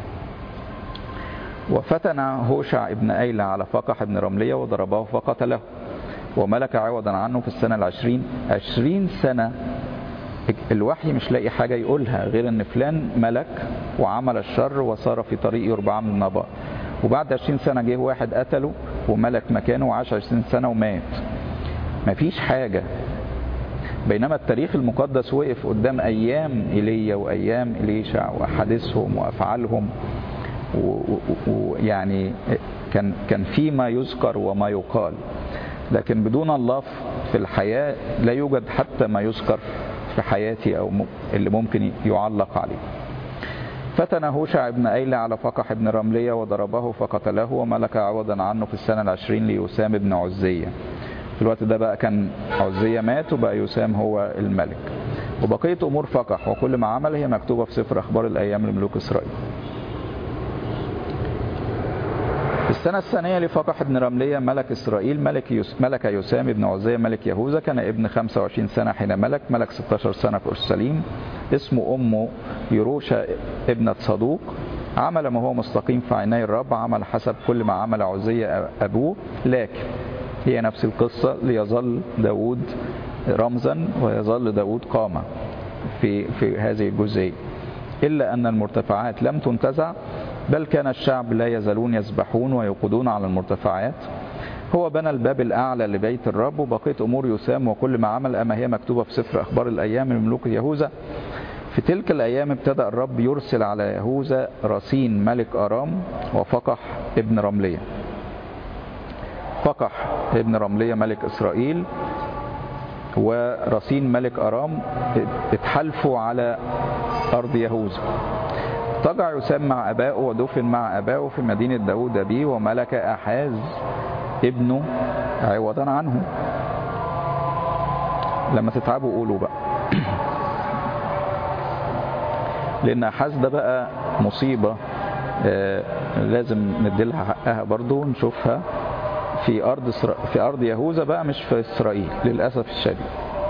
وفتن هوشع ابن أيلة على فقح ابن رملية وضربه فقتله وملك عوضا عنه في السنة العشرين عشرين سنة الوحي مش لاقي حاجة يقولها غير ان فلان ملك وعمل الشر وصار في طريق يربعام بن نبات وبعد 20 سنة جه واحد قتله وملك مكانه وعاش 20 سنة ومات مفيش حاجة بينما التاريخ المقدس وقف قدام أيام إيليا وأيام إليشع وأحاديثهم وأفعالهم ويعني كان كان في ما يذكر وما يقال لكن بدون الله في الحياة لا يوجد حتى ما يذكر في حياتي أو اللي ممكن يعلق عليه فتن هوشع بن أيلة على فقح بن رملية وضربه فقتله وملك عوضا عنه في السنة العشرين ليسام بن عزية في الوقت ده بقى كان عزية مات وبقى يسام هو الملك وبقية أمور فقح وكل ما عمل هي مكتوبة في سفر أخبار الأيام لملوك إسرائيل في السنة الثانية لفقح بن رملية ملك إسرائيل ملك, يس ملك يسام بن عزية ملك يهوذا كان ابن 25 سنة حين ملك ملك 16 سنة في أورشليم اسمه أمه يروشا ابنة صدوق عمل ما هو مستقيم في عيني الرب عمل حسب كل ما عمل عزية أبوه لكن هي نفس القصة ليظل داود رمزا ويظل داود قامة في, في هذه الجزئية إلا أن المرتفعات لم تنتزع بل كان الشعب لا يزالون يسبحون ويوقدون على المرتفعات هو بنى الباب الأعلى لبيت الرب وبقية أمور يسام وكل ما عمل أما هي مكتوبة في سفر أخبار الأيام من ملوك يهوذا في تلك الأيام ابتدأ الرب يرسل على يهوذا رصين ملك أرام وفقح ابن رملية فقح ابن رملية ملك إسرائيل ورصين ملك أرام اتحالفوا على أرض يهوذا طجع يسام مع أبائه ودفن مع أبائه في مدينة داود أبيه وملك أحاز ابنه عوضا عنه لما تتعبوا قولوا بقى لأن أحاز ده بقى مصيبة آه لازم نديلها حقها برضو نشوفها في أرض في أرض يهوذا بقى مش في إسرائيل للأسف الشديد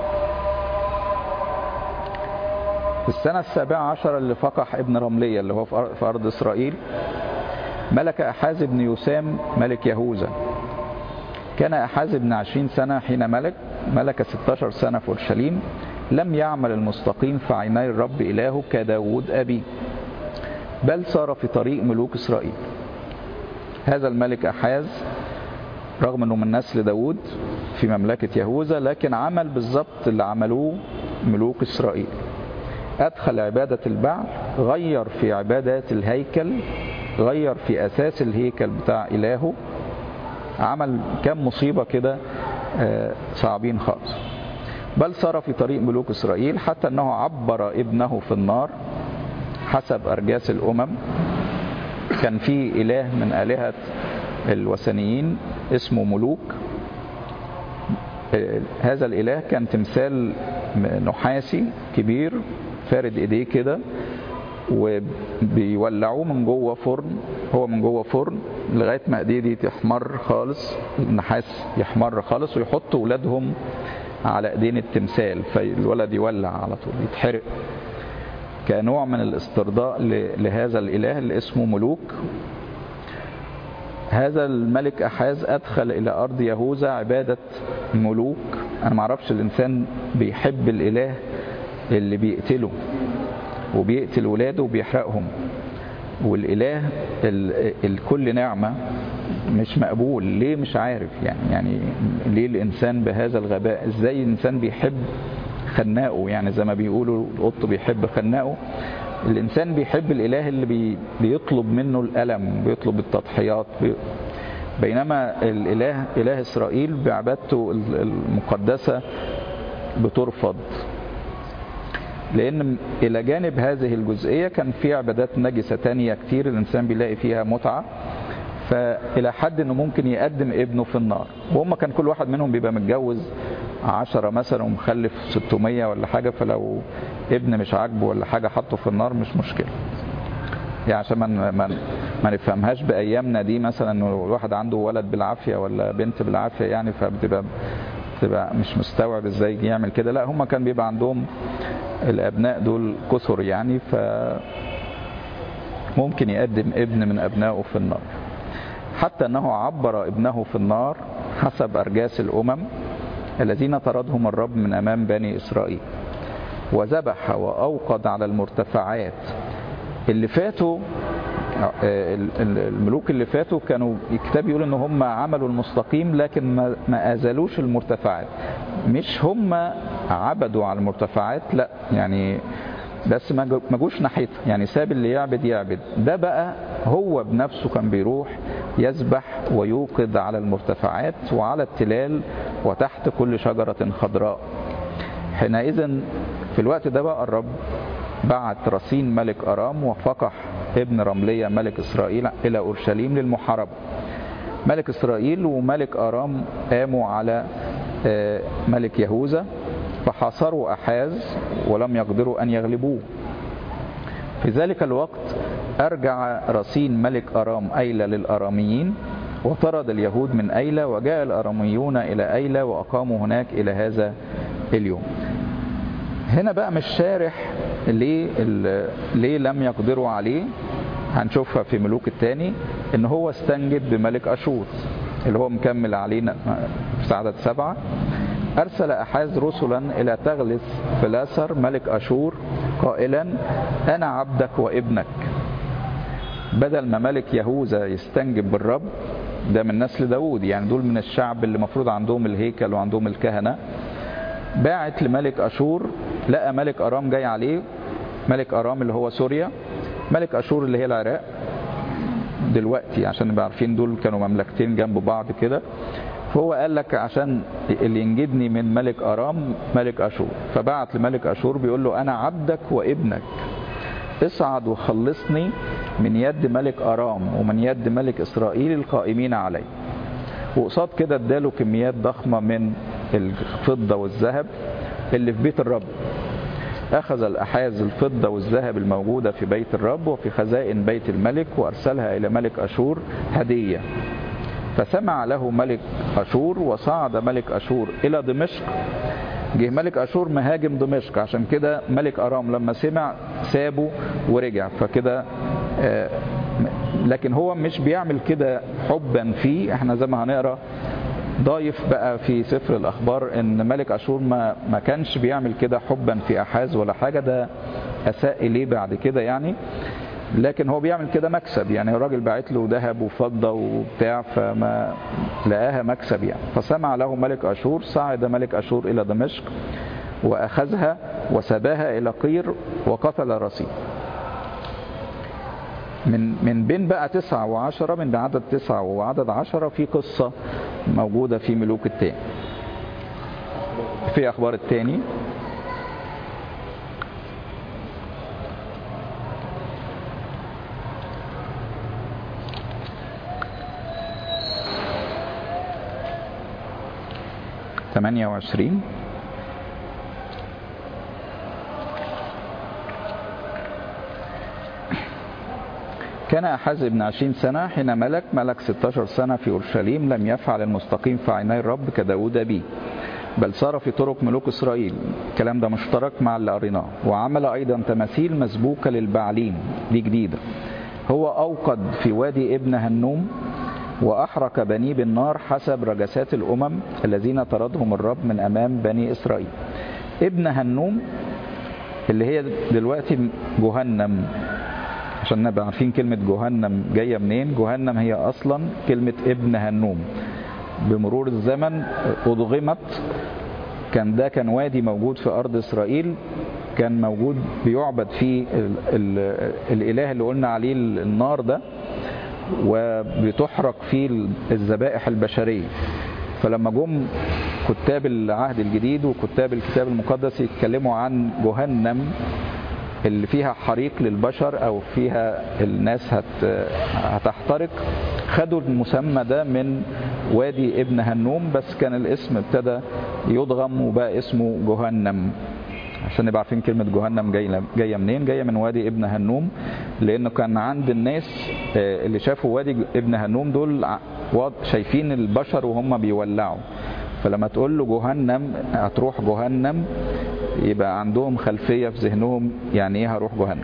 في السنة السابعة عشر اللي فقح ابن رملية اللي هو في أرض إسرائيل ملك أحاز بن يسام ملك يهوذا كان أحاز بن عشرين سنة حين ملك ملك 16 سنة في أورشليم لم يعمل المستقيم في عيني الرب إلهه كداود أبي بل صار في طريق ملوك إسرائيل هذا الملك أحاز رغم أنه من نسل داود في مملكة يهوذا لكن عمل بالضبط اللي عملوه ملوك إسرائيل أدخل عبادة البعل غير في عبادات الهيكل غير في أساس الهيكل بتاع إلهه عمل كم مصيبة كده صعبين خالص بل صار في طريق ملوك إسرائيل حتى أنه عبر ابنه في النار حسب أرجاس الأمم كان في إله من آلهة الوثنيين اسمه ملوك هذا الإله كان تمثال نحاسي كبير فارد ايديه كده وبيولعوه من جوه فرن هو من جوه فرن لغايه ما ايديه دي تحمر خالص النحاس يحمر خالص ويحطوا ولادهم على ايدين التمثال فالولد يولع على طول يتحرق كنوع من الاسترضاء لهذا الاله اللي اسمه ملوك هذا الملك أحاز أدخل إلى أرض يهوذا عبادة ملوك أنا معرفش الإنسان بيحب الإله اللي بيقتله وبيقتل ولاده وبيحرقهم والإله الكل نعمة مش مقبول ليه مش عارف يعني يعني ليه الإنسان بهذا الغباء إزاي الإنسان بيحب خناقه يعني زي ما بيقولوا القط بيحب خناقه الإنسان بيحب الإله اللي بي بيطلب منه الألم بيطلب التضحيات بي بينما الإله إله إسرائيل بعبادته المقدسة بترفض لأن إلى جانب هذه الجزئية كان في عبادات نجسة تانية كتير الإنسان بيلاقي فيها متعة فإلى حد إنه ممكن يقدم ابنه في النار وهم كان كل واحد منهم بيبقى متجوز عشرة مثلا ومخلف 600 ولا حاجة فلو ابن مش عاجبه ولا حاجة حطه في النار مش مشكلة يعني عشان ما ما ما نفهمهاش بايامنا دي مثلا انه الواحد عنده ولد بالعافيه ولا بنت بالعافيه يعني فبتبقى بتبقى مش مستوعب ازاي يعمل كده لا هم كان بيبقى عندهم الابناء دول كثر يعني ف ممكن يقدم ابن من ابنائه في النار حتى انه عبر ابنه في النار حسب ارجاس الامم الذين طردهم الرب من امام بني اسرائيل وذبح واوقد على المرتفعات اللي فاتوا الملوك اللي فاتوا كانوا الكتاب يقول ان هم عملوا المستقيم لكن ما, ما ازالوش المرتفعات مش هم عبدوا على المرتفعات لا يعني بس ما جوش ناحيتها يعني ساب اللي يعبد يعبد ده بقى هو بنفسه كان بيروح يسبح ويوقد على المرتفعات وعلى التلال وتحت كل شجرة خضراء حينئذ في الوقت ده بقى الرب بعت رصين ملك أرام وفقح ابن رملية ملك إسرائيل إلى أورشليم للمحاربة ملك إسرائيل وملك أرام قاموا على ملك يهوذا فحاصروا أحاز ولم يقدروا أن يغلبوه في ذلك الوقت أرجع رصين ملك أرام أيلة للأراميين وطرد اليهود من أيلة وجاء الأراميون إلى أيلة وأقاموا هناك إلى هذا اليوم هنا بقى مش شارح ليه, ليه لم يقدروا عليه هنشوفها في ملوك الثاني ان هو استنجد بملك اشور اللي هو مكمل علينا في عدد سبعة أرسل أحاز رسلا إلى تغلس فلاسر ملك أشور قائلا أنا عبدك وابنك بدل ما ملك يهوذا يستنجب بالرب ده من نسل داود يعني دول من الشعب اللي مفروض عندهم الهيكل وعندهم الكهنة باعت لملك أشور لقى ملك أرام جاي عليه ملك أرام اللي هو سوريا ملك أشور اللي هي العراق دلوقتي عشان نبقى عارفين دول كانوا مملكتين جنب بعض كده فهو قال لك عشان اللي ينجدني من ملك أرام ملك أشور فبعت لملك أشور بيقول له أنا عبدك وابنك اصعد وخلصني من يد ملك أرام ومن يد ملك إسرائيل القائمين علي وقصاد كده اداله كميات ضخمة من الفضة والذهب اللي في بيت الرب أخذ الأحاز الفضة والذهب الموجودة في بيت الرب وفي خزائن بيت الملك وأرسلها إلى ملك أشور هدية فسمع له ملك أشور وصعد ملك أشور إلى دمشق جه ملك أشور مهاجم دمشق عشان كده ملك أرام لما سمع سابه ورجع فكده لكن هو مش بيعمل كده حبا فيه احنا زي ما هنقرا ضايف بقى في سفر الأخبار إن ملك أشور ما, ما كانش بيعمل كده حبا في أحاز ولا حاجة ده أساء إليه بعد كده يعني لكن هو بيعمل كده مكسب يعني الراجل باعت له ذهب وفضة وبتاع فما لقاها مكسب يعني فسمع له ملك أشور صعد ملك أشور إلى دمشق وأخذها وسباها إلى قير وقتل رصيد من من بين بقى تسعة وعشرة من عدد تسعة وعدد عشرة في قصة موجودة في ملوك التاني في أخبار التاني ثمانية وعشرين كان أحاز ابن عشرين سنة حين ملك ملك 16 سنة في أورشليم لم يفعل المستقيم في عيني الرب كداود بي بل صار في طرق ملوك إسرائيل الكلام ده مشترك مع اللي قريناه وعمل أيضا تماثيل مسبوكة للبعليم دي جديدة هو أوقد في وادي ابن هنوم وأحرق بني بالنار حسب رجسات الأمم الذين طردهم الرب من أمام بني إسرائيل ابن هنوم اللي هي دلوقتي جهنم عشان نبقى عارفين كلمة جهنم جاية منين جهنم هي أصلا كلمة ابن هنوم بمرور الزمن أضغمت كان ده كان وادي موجود في أرض إسرائيل كان موجود بيعبد فيه ال ال الإله اللي قلنا عليه النار ده وبتحرق فيه الذبائح البشرية فلما جم كتاب العهد الجديد وكتاب الكتاب المقدس يتكلموا عن جهنم اللي فيها حريق للبشر او فيها الناس هت هتحترق خدوا المسمى ده من وادي ابن هنوم بس كان الاسم ابتدى يضغم وبقى اسمه جهنم عشان نبقى عارفين كلمة جهنم جاية جاية منين؟ جاية من وادي ابن هنوم لأنه كان عند الناس اللي شافوا وادي ابن هنوم دول شايفين البشر وهم بيولعوا فلما تقول له جهنم هتروح جهنم يبقى عندهم خلفية في ذهنهم يعني ايه هروح جهنم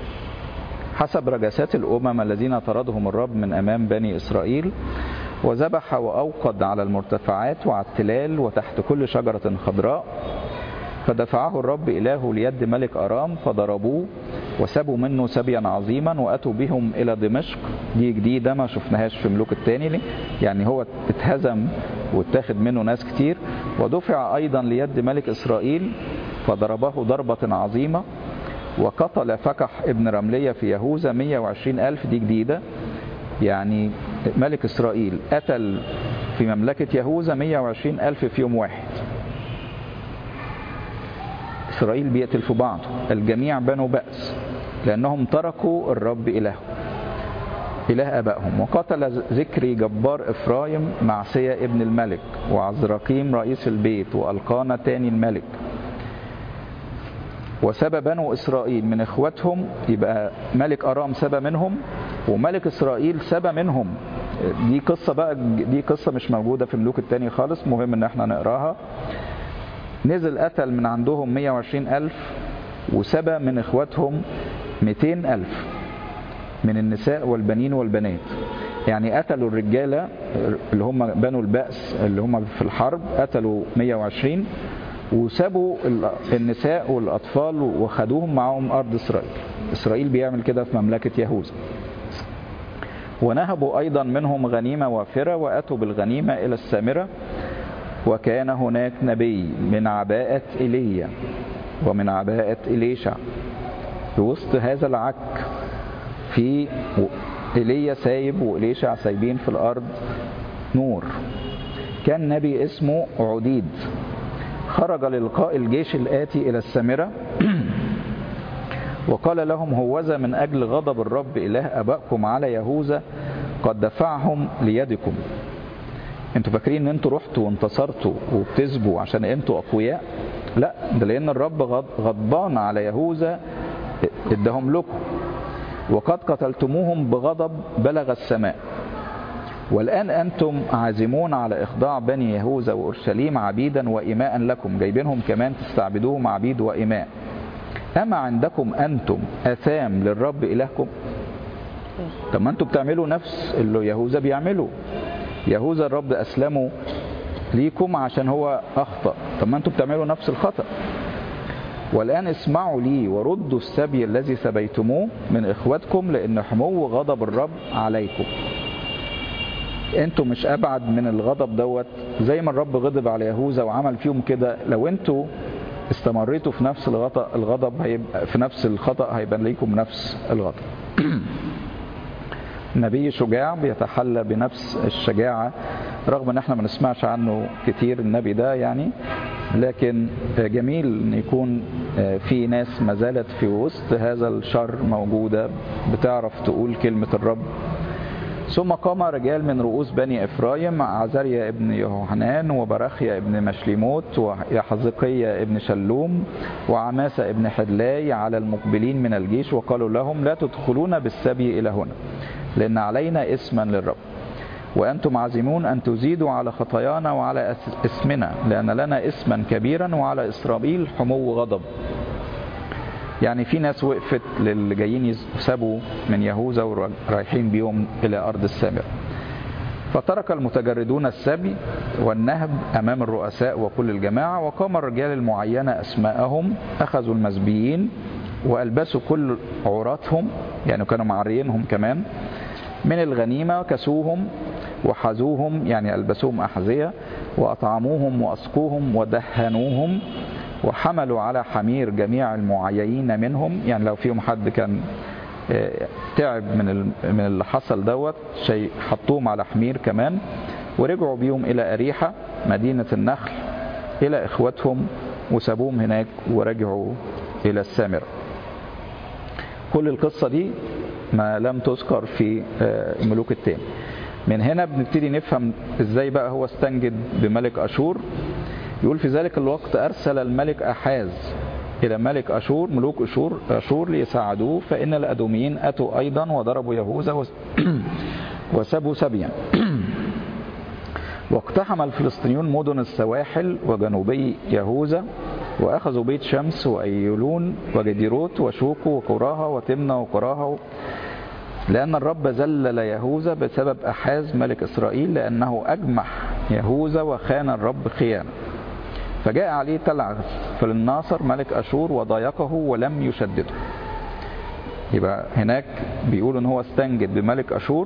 حسب رجسات الأمم الذين طردهم الرب من أمام بني إسرائيل وذبح وأوقد على المرتفعات وعلى التلال وتحت كل شجرة خضراء فدفعه الرب إله ليد ملك أرام فضربوه وسبوا منه سبيا عظيما وأتوا بهم إلى دمشق دي جديدة ما شفناهاش في ملوك التاني يعني هو اتهزم واتاخد منه ناس كتير ودفع أيضا ليد ملك إسرائيل فضربه ضربة عظيمة وقتل فكح ابن رملية في يهوذا 120 ألف دي جديدة يعني ملك إسرائيل قتل في مملكة يهوذا 120 ألف في يوم واحد إسرائيل بيقتل في بعض الجميع بنوا بأس لأنهم تركوا الرب إلههم إله أبائهم وقتل ذكري جبار إفرايم معسية ابن الملك وعزرقيم رئيس البيت وألقانا تاني الملك وسبى بنو إسرائيل من إخوتهم يبقى ملك أرام سبى منهم وملك إسرائيل سبى منهم دي قصة بقى دي قصة مش موجودة في الملوك التاني خالص مهم إن احنا نقراها نزل قتل من عندهم 120 ألف وسبى من إخواتهم 200 ألف من النساء والبنين والبنات يعني قتلوا الرجالة اللي هم بنوا البأس اللي هم في الحرب قتلوا 120 وسابوا النساء والأطفال وخدوهم معهم أرض إسرائيل إسرائيل بيعمل كده في مملكة يهوذا ونهبوا أيضا منهم غنيمة وافرة وأتوا بالغنيمة إلى السامرة وكان هناك نبي من عباءة إيليا ومن عباءة إليشع في وسط هذا العك في إيليا سايب وإليشع سايبين في الأرض نور كان نبي اسمه عديد خرج للقاء الجيش الآتي إلى السامرة وقال لهم هوذا من أجل غضب الرب إله أبائكم على يهوذا قد دفعهم ليدكم انتوا فاكرين ان انتوا رحتوا وانتصرتوا وبتسبوا عشان انتوا اقوياء لا ده لان الرب غضبان على يهوذا ادهم لكم وقد قتلتموهم بغضب بلغ السماء والآن أنتم عازمون على إخضاع بني يهوذا وأورشليم عبيدا وإماء لكم جايبينهم كمان تستعبدوهم عبيد وإماء أما عندكم أنتم أثام للرب إلهكم طب ما أنتم بتعملوا نفس اللي يهوذا بيعمله يهوذا الرب أسلمه ليكم عشان هو أخطأ طب ما أنتم بتعملوا نفس الخطأ والآن اسمعوا لي وردوا السبي الذي سبيتموه من إخوتكم لأن حمو غضب الرب عليكم انتوا مش ابعد من الغضب دوت زي ما الرب غضب على يهوذا وعمل فيهم كده لو انتوا استمريتوا في نفس الغضب الغضب هيبقى في نفس الخطا هيبقى ليكم نفس الغضب نبي شجاع بيتحلى بنفس الشجاعه رغم ان احنا ما نسمعش عنه كتير النبي ده يعني لكن جميل ان يكون في ناس ما زالت في وسط هذا الشر موجوده بتعرف تقول كلمه الرب ثم قام رجال من رؤوس بني إفرايم عزريا ابن يوحنان وبرخيا ابن مشليموت ويحزقيا ابن شلوم وعماسة ابن حدلاي على المقبلين من الجيش وقالوا لهم لا تدخلون بالسبي إلى هنا لأن علينا اسما للرب وأنتم عازمون أن تزيدوا على خطايانا وعلى اسمنا لأن لنا اسما كبيرا وعلى إسرائيل حمو غضب يعني في ناس وقفت للي جايين يسابوا من يهوذا ورايحين بيهم الى ارض السامره فترك المتجردون السبي والنهب امام الرؤساء وكل الجماعه وقام الرجال المعينه اسماءهم اخذوا المسبيين والبسوا كل عوراتهم يعني كانوا معريينهم كمان من الغنيمه كسوهم وحزوهم يعني البسوهم احذيه واطعموهم واسقوهم ودهنوهم وحملوا على حمير جميع المعيين منهم يعني لو فيهم حد كان تعب من من اللي حصل دوت شيء حطوهم على حمير كمان ورجعوا بيهم الى اريحه مدينه النخل الى اخواتهم وسابوهم هناك ورجعوا الى السامره كل القصه دي ما لم تذكر في الملوك التاني من هنا بنبتدي نفهم ازاي بقى هو استنجد بملك اشور يقول في ذلك الوقت أرسل الملك أحاز إلى ملك أشور ملوك أشور أشور ليساعدوه فإن الأدوميين أتوا أيضا وضربوا يهوذا وسبوا سبيا واقتحم الفلسطينيون مدن السواحل وجنوبي يهوذا وأخذوا بيت شمس وأيلون وجديروت وشوكو وقراها وتمنى وقراها لأن الرب ذلل يهوذا بسبب أحاز ملك إسرائيل لأنه أجمح يهوذا وخان الرب خيانة فجاء عليه تلعث فللناصر ملك أشور وضايقه ولم يشدده يبقى هناك بيقول ان هو استنجد بملك أشور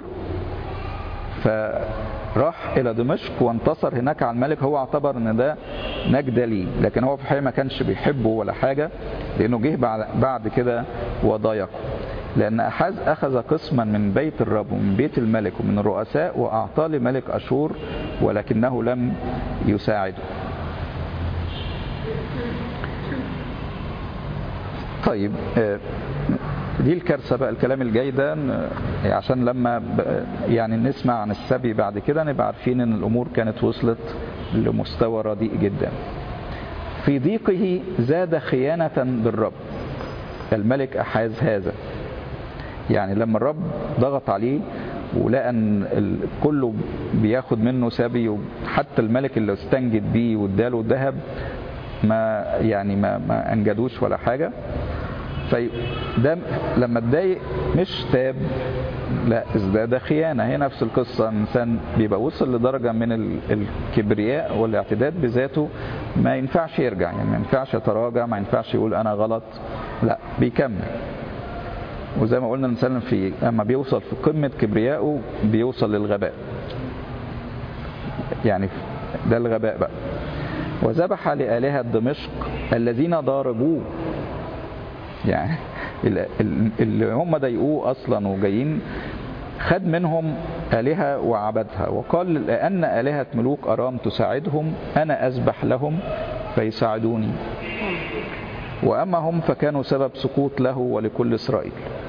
فراح إلى دمشق وانتصر هناك على الملك هو اعتبر ان ده نجدة ليه لكن هو في الحقيقة ما كانش بيحبه ولا حاجة لأنه جه بعد كده وضايقه لأن أحاز أخذ قسما من بيت الرب ومن بيت الملك ومن الرؤساء وأعطاه لملك أشور ولكنه لم يساعده طيب آه، دي الكارثة بقى الكلام الجاي ده آه، عشان لما ب- يعني نسمع عن السبي بعد كده نبقى عارفين ان الامور كانت وصلت لمستوى رديء جدا في ضيقه زاد خيانة بالرب الملك أحاز هذا يعني لما الرب ضغط عليه ولقى ان ال- كله بياخد منه سبي وحتى الملك اللي استنجد بيه واداله ذهب ما يعني ما ما انجدوش ولا حاجه فده لما اتضايق مش تاب لا ازداد خيانه هي نفس القصه انسان بيبقى وصل لدرجه من ال- الكبرياء والاعتداد بذاته ما ينفعش يرجع يعني ما ينفعش يتراجع ما ينفعش يقول انا غلط لا بيكمل وزي ما قلنا الانسان في اما بيوصل في قمه كبريائه بيوصل للغباء يعني ده الغباء بقى وذبح لآلهة دمشق الذين ضاربوه يعني ال- ال- اللي هم ضايقوه اصلا وجايين خد منهم آلهة وعبدها وقال لأن آلهة ملوك أرام تساعدهم أنا أذبح لهم فيساعدوني وأما هم فكانوا سبب سقوط له ولكل إسرائيل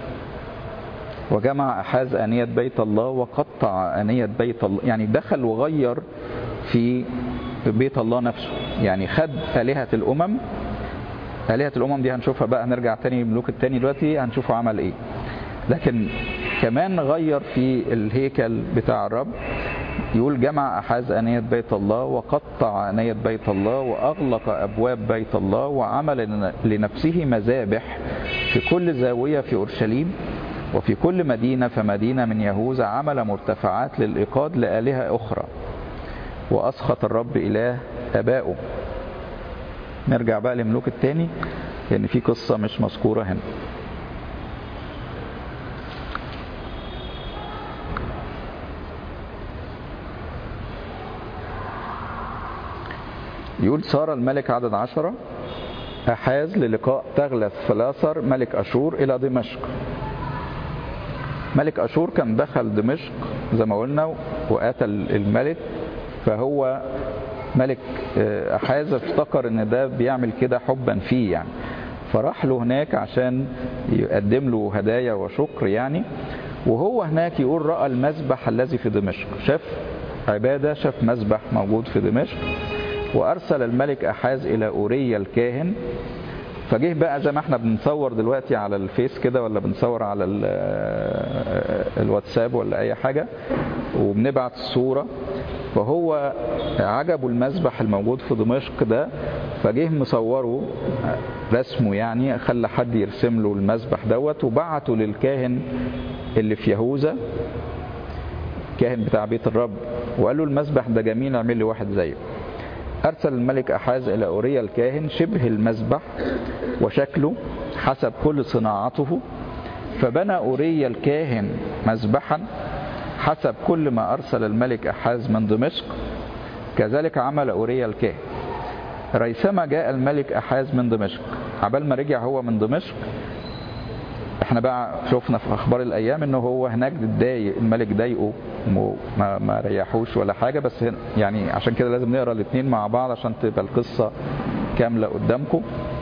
وجمع أحاز آنية بيت الله وقطع آنية بيت الله يعني دخل وغير في بيت الله نفسه يعني خد آلهة الأمم آلهة الأمم دي هنشوفها بقى هنرجع تاني الملوك التاني دلوقتي هنشوفه عمل إيه لكن كمان غير في الهيكل بتاع الرب يقول جمع أحاز آنية بيت الله وقطع آنية بيت الله وأغلق أبواب بيت الله وعمل لنفسه مذابح في كل زاوية في أورشليم وفي كل مدينة فمدينة من يهوذا عمل مرتفعات للإيقاد لآلهة أخرى وأسخط الرب إله آبائه نرجع بقى لملوك التاني لأن في قصة مش مذكورة هنا يقول سار الملك عدد عشرة أحاز للقاء تغلث فلاثر ملك أشور إلى دمشق ملك أشور كان دخل دمشق زي ما قلنا وقتل الملك فهو ملك أحاز افتكر ان ده بيعمل كده حبا فيه يعني فراح له هناك عشان يقدم له هدايا وشكر يعني وهو هناك يقول رأى المذبح الذي في دمشق شاف عبادة شاف مذبح موجود في دمشق وأرسل الملك أحاز إلى أوريا الكاهن فجه بقى زي ما احنا بنصور دلوقتي على الفيس كده ولا بنصور على الواتساب ولا أي حاجة وبنبعت الصورة فهو عجبه المذبح الموجود في دمشق ده فجه مصوره رسمه يعني خلى حد يرسم له المذبح دوت وبعته للكاهن اللي في يهوذا الكاهن بتاع بيت الرب وقال له المذبح ده جميل اعمل لي واحد زيه أرسل الملك أحاز إلى أوريا الكاهن شبه المذبح وشكله حسب كل صناعته فبنى أوريا الكاهن مذبحا حسب كل ما أرسل الملك أحاز من دمشق كذلك عمل أوريا الكاهن ريثما جاء الملك أحاز من دمشق عبال ما رجع هو من دمشق احنا بقى شفنا في اخبار الايام انه هو هناك اتضايق الملك ضايقه ما, ما ريحوش ولا حاجه بس يعني عشان كده لازم نقرا الاثنين مع بعض عشان تبقى القصه كامله قدامكم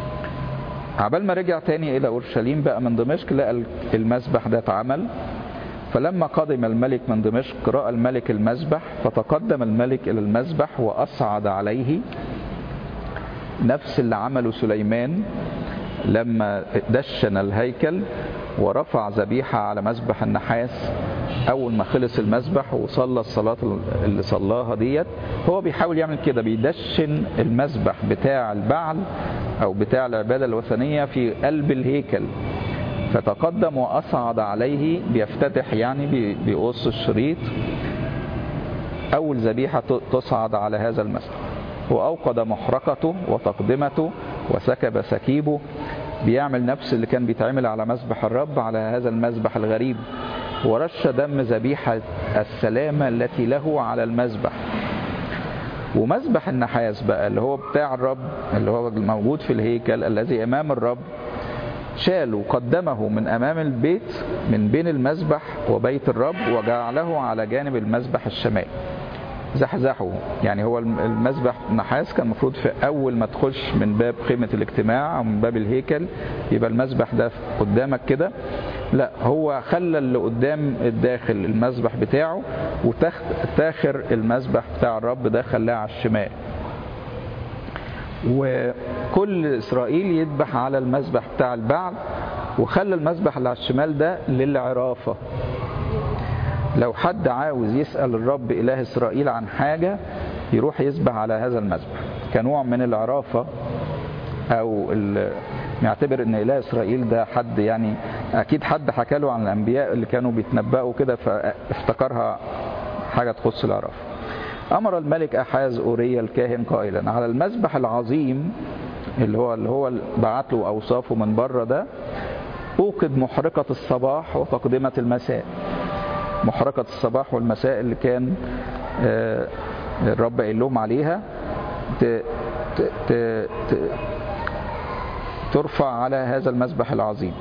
عبال ما رجع تاني الى اورشليم بقى من دمشق لقى المذبح ده اتعمل فلما قدم الملك من دمشق راى الملك المذبح فتقدم الملك الى المذبح واصعد عليه نفس اللي عمله سليمان لما دشن الهيكل ورفع ذبيحة على مذبح النحاس أول ما خلص المذبح وصلى الصلاة اللي صلاها ديت هو بيحاول يعمل كده بيدشن المذبح بتاع البعل أو بتاع العبادة الوثنية في قلب الهيكل فتقدم وأصعد عليه بيفتتح يعني بيقص الشريط أول ذبيحة تصعد على هذا المذبح وأوقد محرقته وتقدمته وسكب سكيبه بيعمل نفس اللي كان بيتعمل على مذبح الرب على هذا المذبح الغريب ورش دم ذبيحة السلامة التي له على المذبح ومذبح النحاس بقى اللي هو بتاع الرب اللي هو موجود في الهيكل الذي أمام الرب شال وقدمه من أمام البيت من بين المذبح وبيت الرب وجعله على جانب المذبح الشمالي زحزحه يعني هو المسبح نحاس كان المفروض في اول ما تخش من باب خيمه الاجتماع او من باب الهيكل يبقى المسبح ده قدامك كده لا هو خلى اللي قدام الداخل المسبح بتاعه وتاخر المسبح بتاع الرب ده خلاه على الشمال وكل اسرائيل يذبح على المسبح بتاع البعل وخلى المسبح اللي على الشمال ده للعرافه لو حد عاوز يسأل الرب إله إسرائيل عن حاجة يروح يسبح على هذا المسبح كنوع من العرافة أو يعتبر ان اله اسرائيل ده حد يعني اكيد حد حكى له عن الانبياء اللي كانوا بيتنبأوا كده فافتكرها حاجه تخص العرافه. امر الملك احاز اوريا الكاهن قائلا على المسبح العظيم اللي هو اللي هو بعت له اوصافه من بره ده اوقد محرقه الصباح وتقدمه المساء. محرقة الصباح والمساء اللي كان الرب قايل لهم عليها ترفع على هذا المسبح العظيم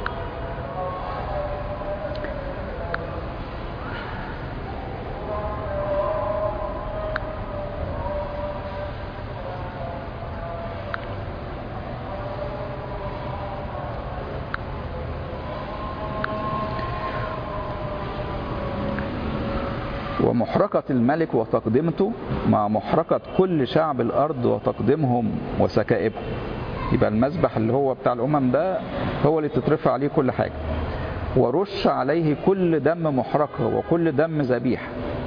ومحرقة الملك وتقدمته مع محرقة كل شعب الأرض وتقدمهم وسكائبهم يبقى المذبح اللي هو بتاع الأمم ده هو اللي تترفع عليه كل حاجة ورش عليه كل دم محرقة وكل دم ذبيحة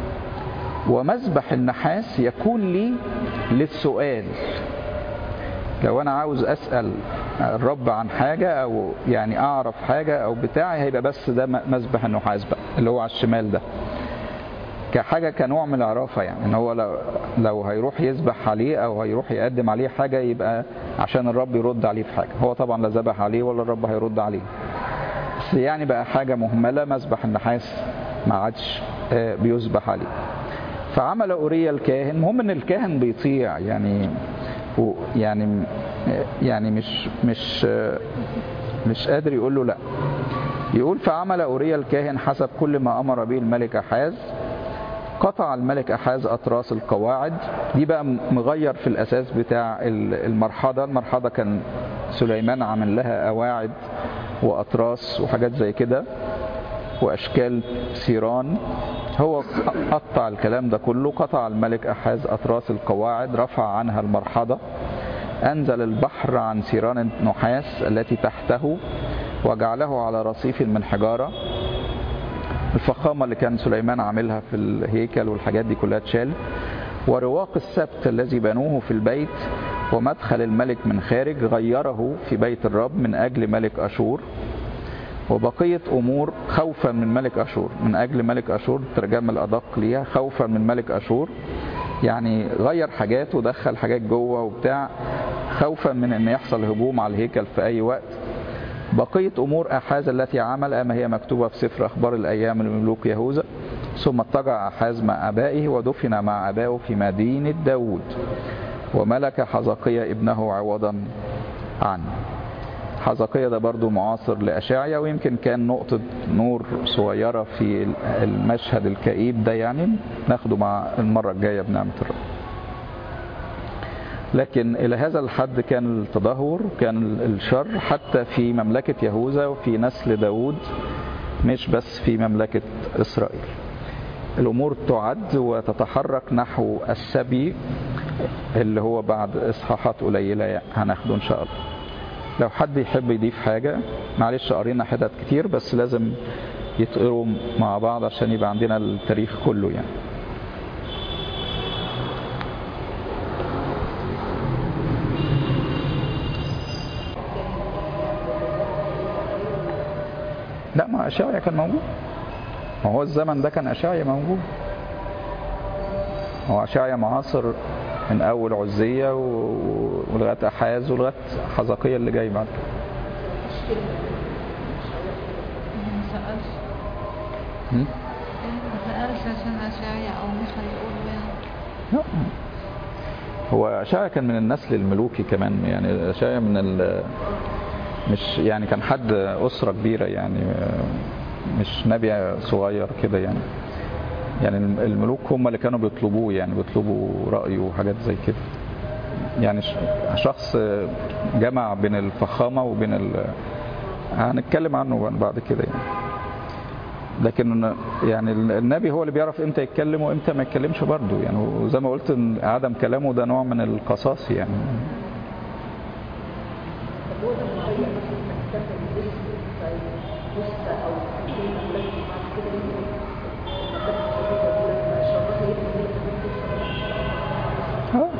ومذبح النحاس يكون لي للسؤال لو أنا عاوز أسأل الرب عن حاجة أو يعني أعرف حاجة أو بتاعي هيبقى بس ده مذبح النحاس بقى اللي هو على الشمال ده كحاجة كنوع من العرافة يعني ان هو لو, لو هيروح يذبح عليه او هيروح يقدم عليه حاجة يبقى عشان الرب يرد عليه في حاجة هو طبعا لا ذبح عليه ولا الرب هيرد عليه بس يعني بقى حاجة مهملة مسبح النحاس ما عادش بيذبح عليه فعمل أوريا الكاهن المهم ان الكاهن بيطيع يعني يعني يعني مش مش مش قادر يقول له لا يقول فعمل أوريا الكاهن حسب كل ما أمر به الملك أحاز قطع الملك أحاز أطراس القواعد دي بقى مغير في الأساس بتاع المرحضة المرحضة كان سليمان عمل لها أواعد وأطراس وحاجات زي كده وأشكال سيران هو قطع الكلام ده كله قطع الملك أحاز أطراس القواعد رفع عنها المرحضة أنزل البحر عن سيران النحاس التي تحته وجعله على رصيف من حجارة الفخامة اللي كان سليمان عاملها في الهيكل والحاجات دي كلها اتشال ورواق السبت الذي بنوه في البيت ومدخل الملك من خارج غيره في بيت الرب من أجل ملك أشور وبقية أمور خوفا من ملك أشور من أجل ملك أشور الترجمة الأدق ليها خوفا من ملك أشور يعني غير حاجات ودخل حاجات جوه وبتاع خوفا من ان يحصل هجوم على الهيكل في اي وقت بقية أمور أحاز التي عمل أما هي مكتوبة في سفر أخبار الأيام لملوك يهوذا ثم اضطجع أحاز مع أبائه ودفن مع أبائه في مدينة داود وملك حزقية ابنه عوضا عنه حزقية ده برضو معاصر لأشعيا ويمكن كان نقطة نور صغيرة في المشهد الكئيب ده يعني ناخده مع المرة الجاية بنعمة الرب لكن إلى هذا الحد كان التدهور كان الشر حتى في مملكة يهوذا وفي نسل داود مش بس في مملكة إسرائيل الأمور تعد وتتحرك نحو السبي اللي هو بعد إصحاحات قليلة هناخده إن شاء الله لو حد يحب يضيف حاجة معلش قرينا حتت كتير بس لازم يتقروا مع بعض عشان يبقى عندنا التاريخ كله يعني لا ما أشعيا كان موجود ما هو الزمن ده كان أشعيا موجود هو أشعيا معاصر من أول عزية ولغاية أحاز ولغاية حزقية اللي جاي بعد كده ما سألش عشان أشعيا أو ميخا يقولوا يعني لا هو أشعيا كان من النسل الملوكي كمان يعني أشعيا من ال مش يعني كان حد أسرة كبيرة يعني مش نبي صغير كده يعني يعني الم- الملوك هم اللي كانوا بيطلبوه يعني بيطلبوا رأيه وحاجات زي كده يعني ش- شخص جمع بين الفخامة وبين ال... هنتكلم عنه بعد كده يعني لكن يعني النبي هو اللي بيعرف امتى يتكلم وامتى ما يتكلمش برضه يعني وزي ما قلت ان عدم كلامه ده نوع من القصاص يعني طب هو لما غير مثلا انك تكتب الاسم في لسه او كلمه ولكن بعد كده يمكن لما تكتب كده ولما شرطها يمكن هي كمان توصل آه.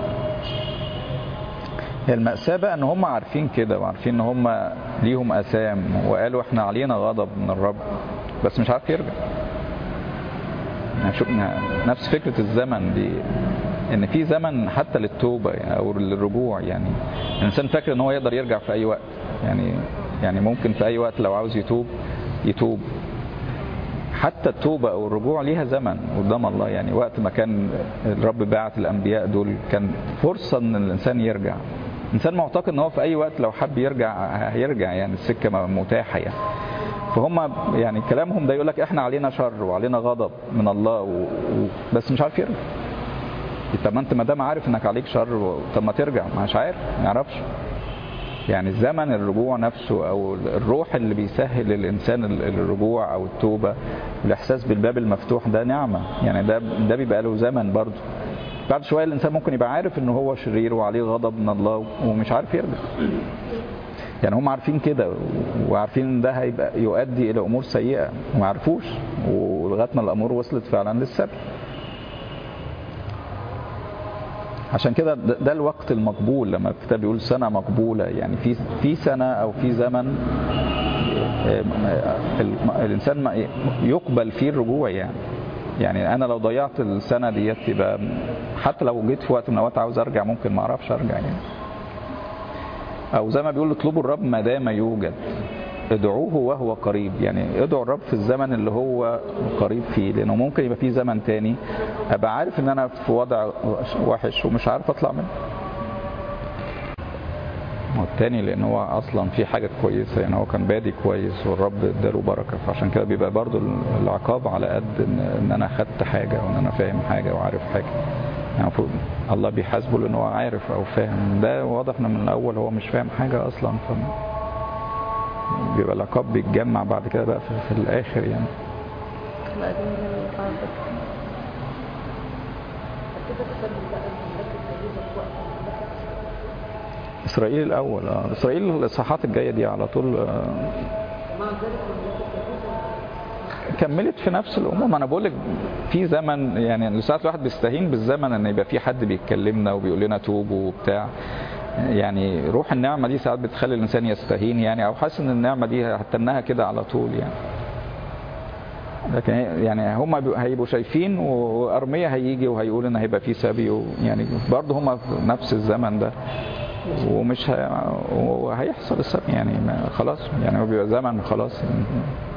هي المأساة بقى ان هم عارفين كده وعارفين ان هم ليهم اثام وقالوا احنا علينا غضب من الرب بس مش عارف يرجع يعني شوف نفس فكرة الزمن دي ان في زمن حتى للتوبة يعني او للرجوع يعني الانسان فاكر ان هو يقدر يرجع في اي وقت يعني يعني ممكن في اي وقت لو عاوز يتوب يتوب حتى التوبة أو الرجوع ليها زمن قدام الله يعني وقت ما كان الرب باعت الأنبياء دول كان فرصة إن الإنسان يرجع الإنسان معتقد إن هو في أي وقت لو حب يرجع هيرجع يعني السكة متاحة يعني فهم يعني كلامهم ده يقول لك إحنا علينا شر وعلينا غضب من الله و... و... بس مش عارف يرجع طب ما أنت ما دام عارف إنك عليك شر و... طب ما ترجع مش عارف ما يعرفش يعني زمن الرجوع نفسه او الروح اللي بيسهل للانسان الرجوع او التوبه الاحساس بالباب المفتوح ده نعمه يعني ده ده بيبقى له زمن برضه بعد شويه الانسان ممكن يبقى عارف ان هو شرير وعليه غضب من الله ومش عارف يرجع يعني هم عارفين كده وعارفين ان ده هيبقى يؤدي الى امور سيئه وما عرفوش ولغايه ما الامور وصلت فعلا للسبب عشان كده ده ده الوقت المقبول لما الكتاب بيقول سنة مقبولة يعني في في سنة أو في زمن الإنسان ما يقبل فيه الرجوع يعني يعني أنا لو ضيعت السنة ديت يبقى حتى لو جيت في وقت من الأوقات عاوز أرجع ممكن ما أعرفش أرجع يعني أو زي ما بيقول اطلبوا الرب ما دام يوجد ادعوه وهو قريب يعني ادعوا الرب في الزمن اللي هو قريب فيه لانه ممكن يبقى في زمن تاني ابقى عارف ان انا في وضع وحش ومش عارف اطلع منه والتاني لان هو اصلا في حاجه كويسه يعني هو كان بادي كويس والرب اداله بركه فعشان كده بيبقى برضو العقاب على قد ان, إن انا خدت حاجه وان انا فاهم حاجه وعارف حاجه يعني المفروض الله بيحاسبه لان هو عارف او فاهم ده واضح ان من الاول هو مش فاهم حاجه اصلا ف بيبقى العقاب بيتجمع بعد كده بقى في, في الاخر يعني لا دي من الحرب كده تسبب بقى المملكه الجديده في وقت المملكه اسرائيل الاول اه اسرائيل الاصحاحات الجايه دي على طول آه ومع ذلك المملكه الجديده كملت في نفس الامور ما انا بقول لك في زمن يعني ساعات الواحد بيستهين بالزمن ان يبقى في حد بيتكلمنا وبيقول لنا توبوا وبتاع يعني روح النعمة دي ساعات بتخلي الإنسان يستهين يعني أو حاسس إن النعمة دي هتنها كده على طول يعني لكن يعني هم هيبقوا شايفين وأرمية هيجي وهيقول إن هيبقى في سبي يعني برضه هم في نفس الزمن ده ومش هي... وهيحصل السبي يعني خلاص يعني هو بيبقى زمن خلاص يعني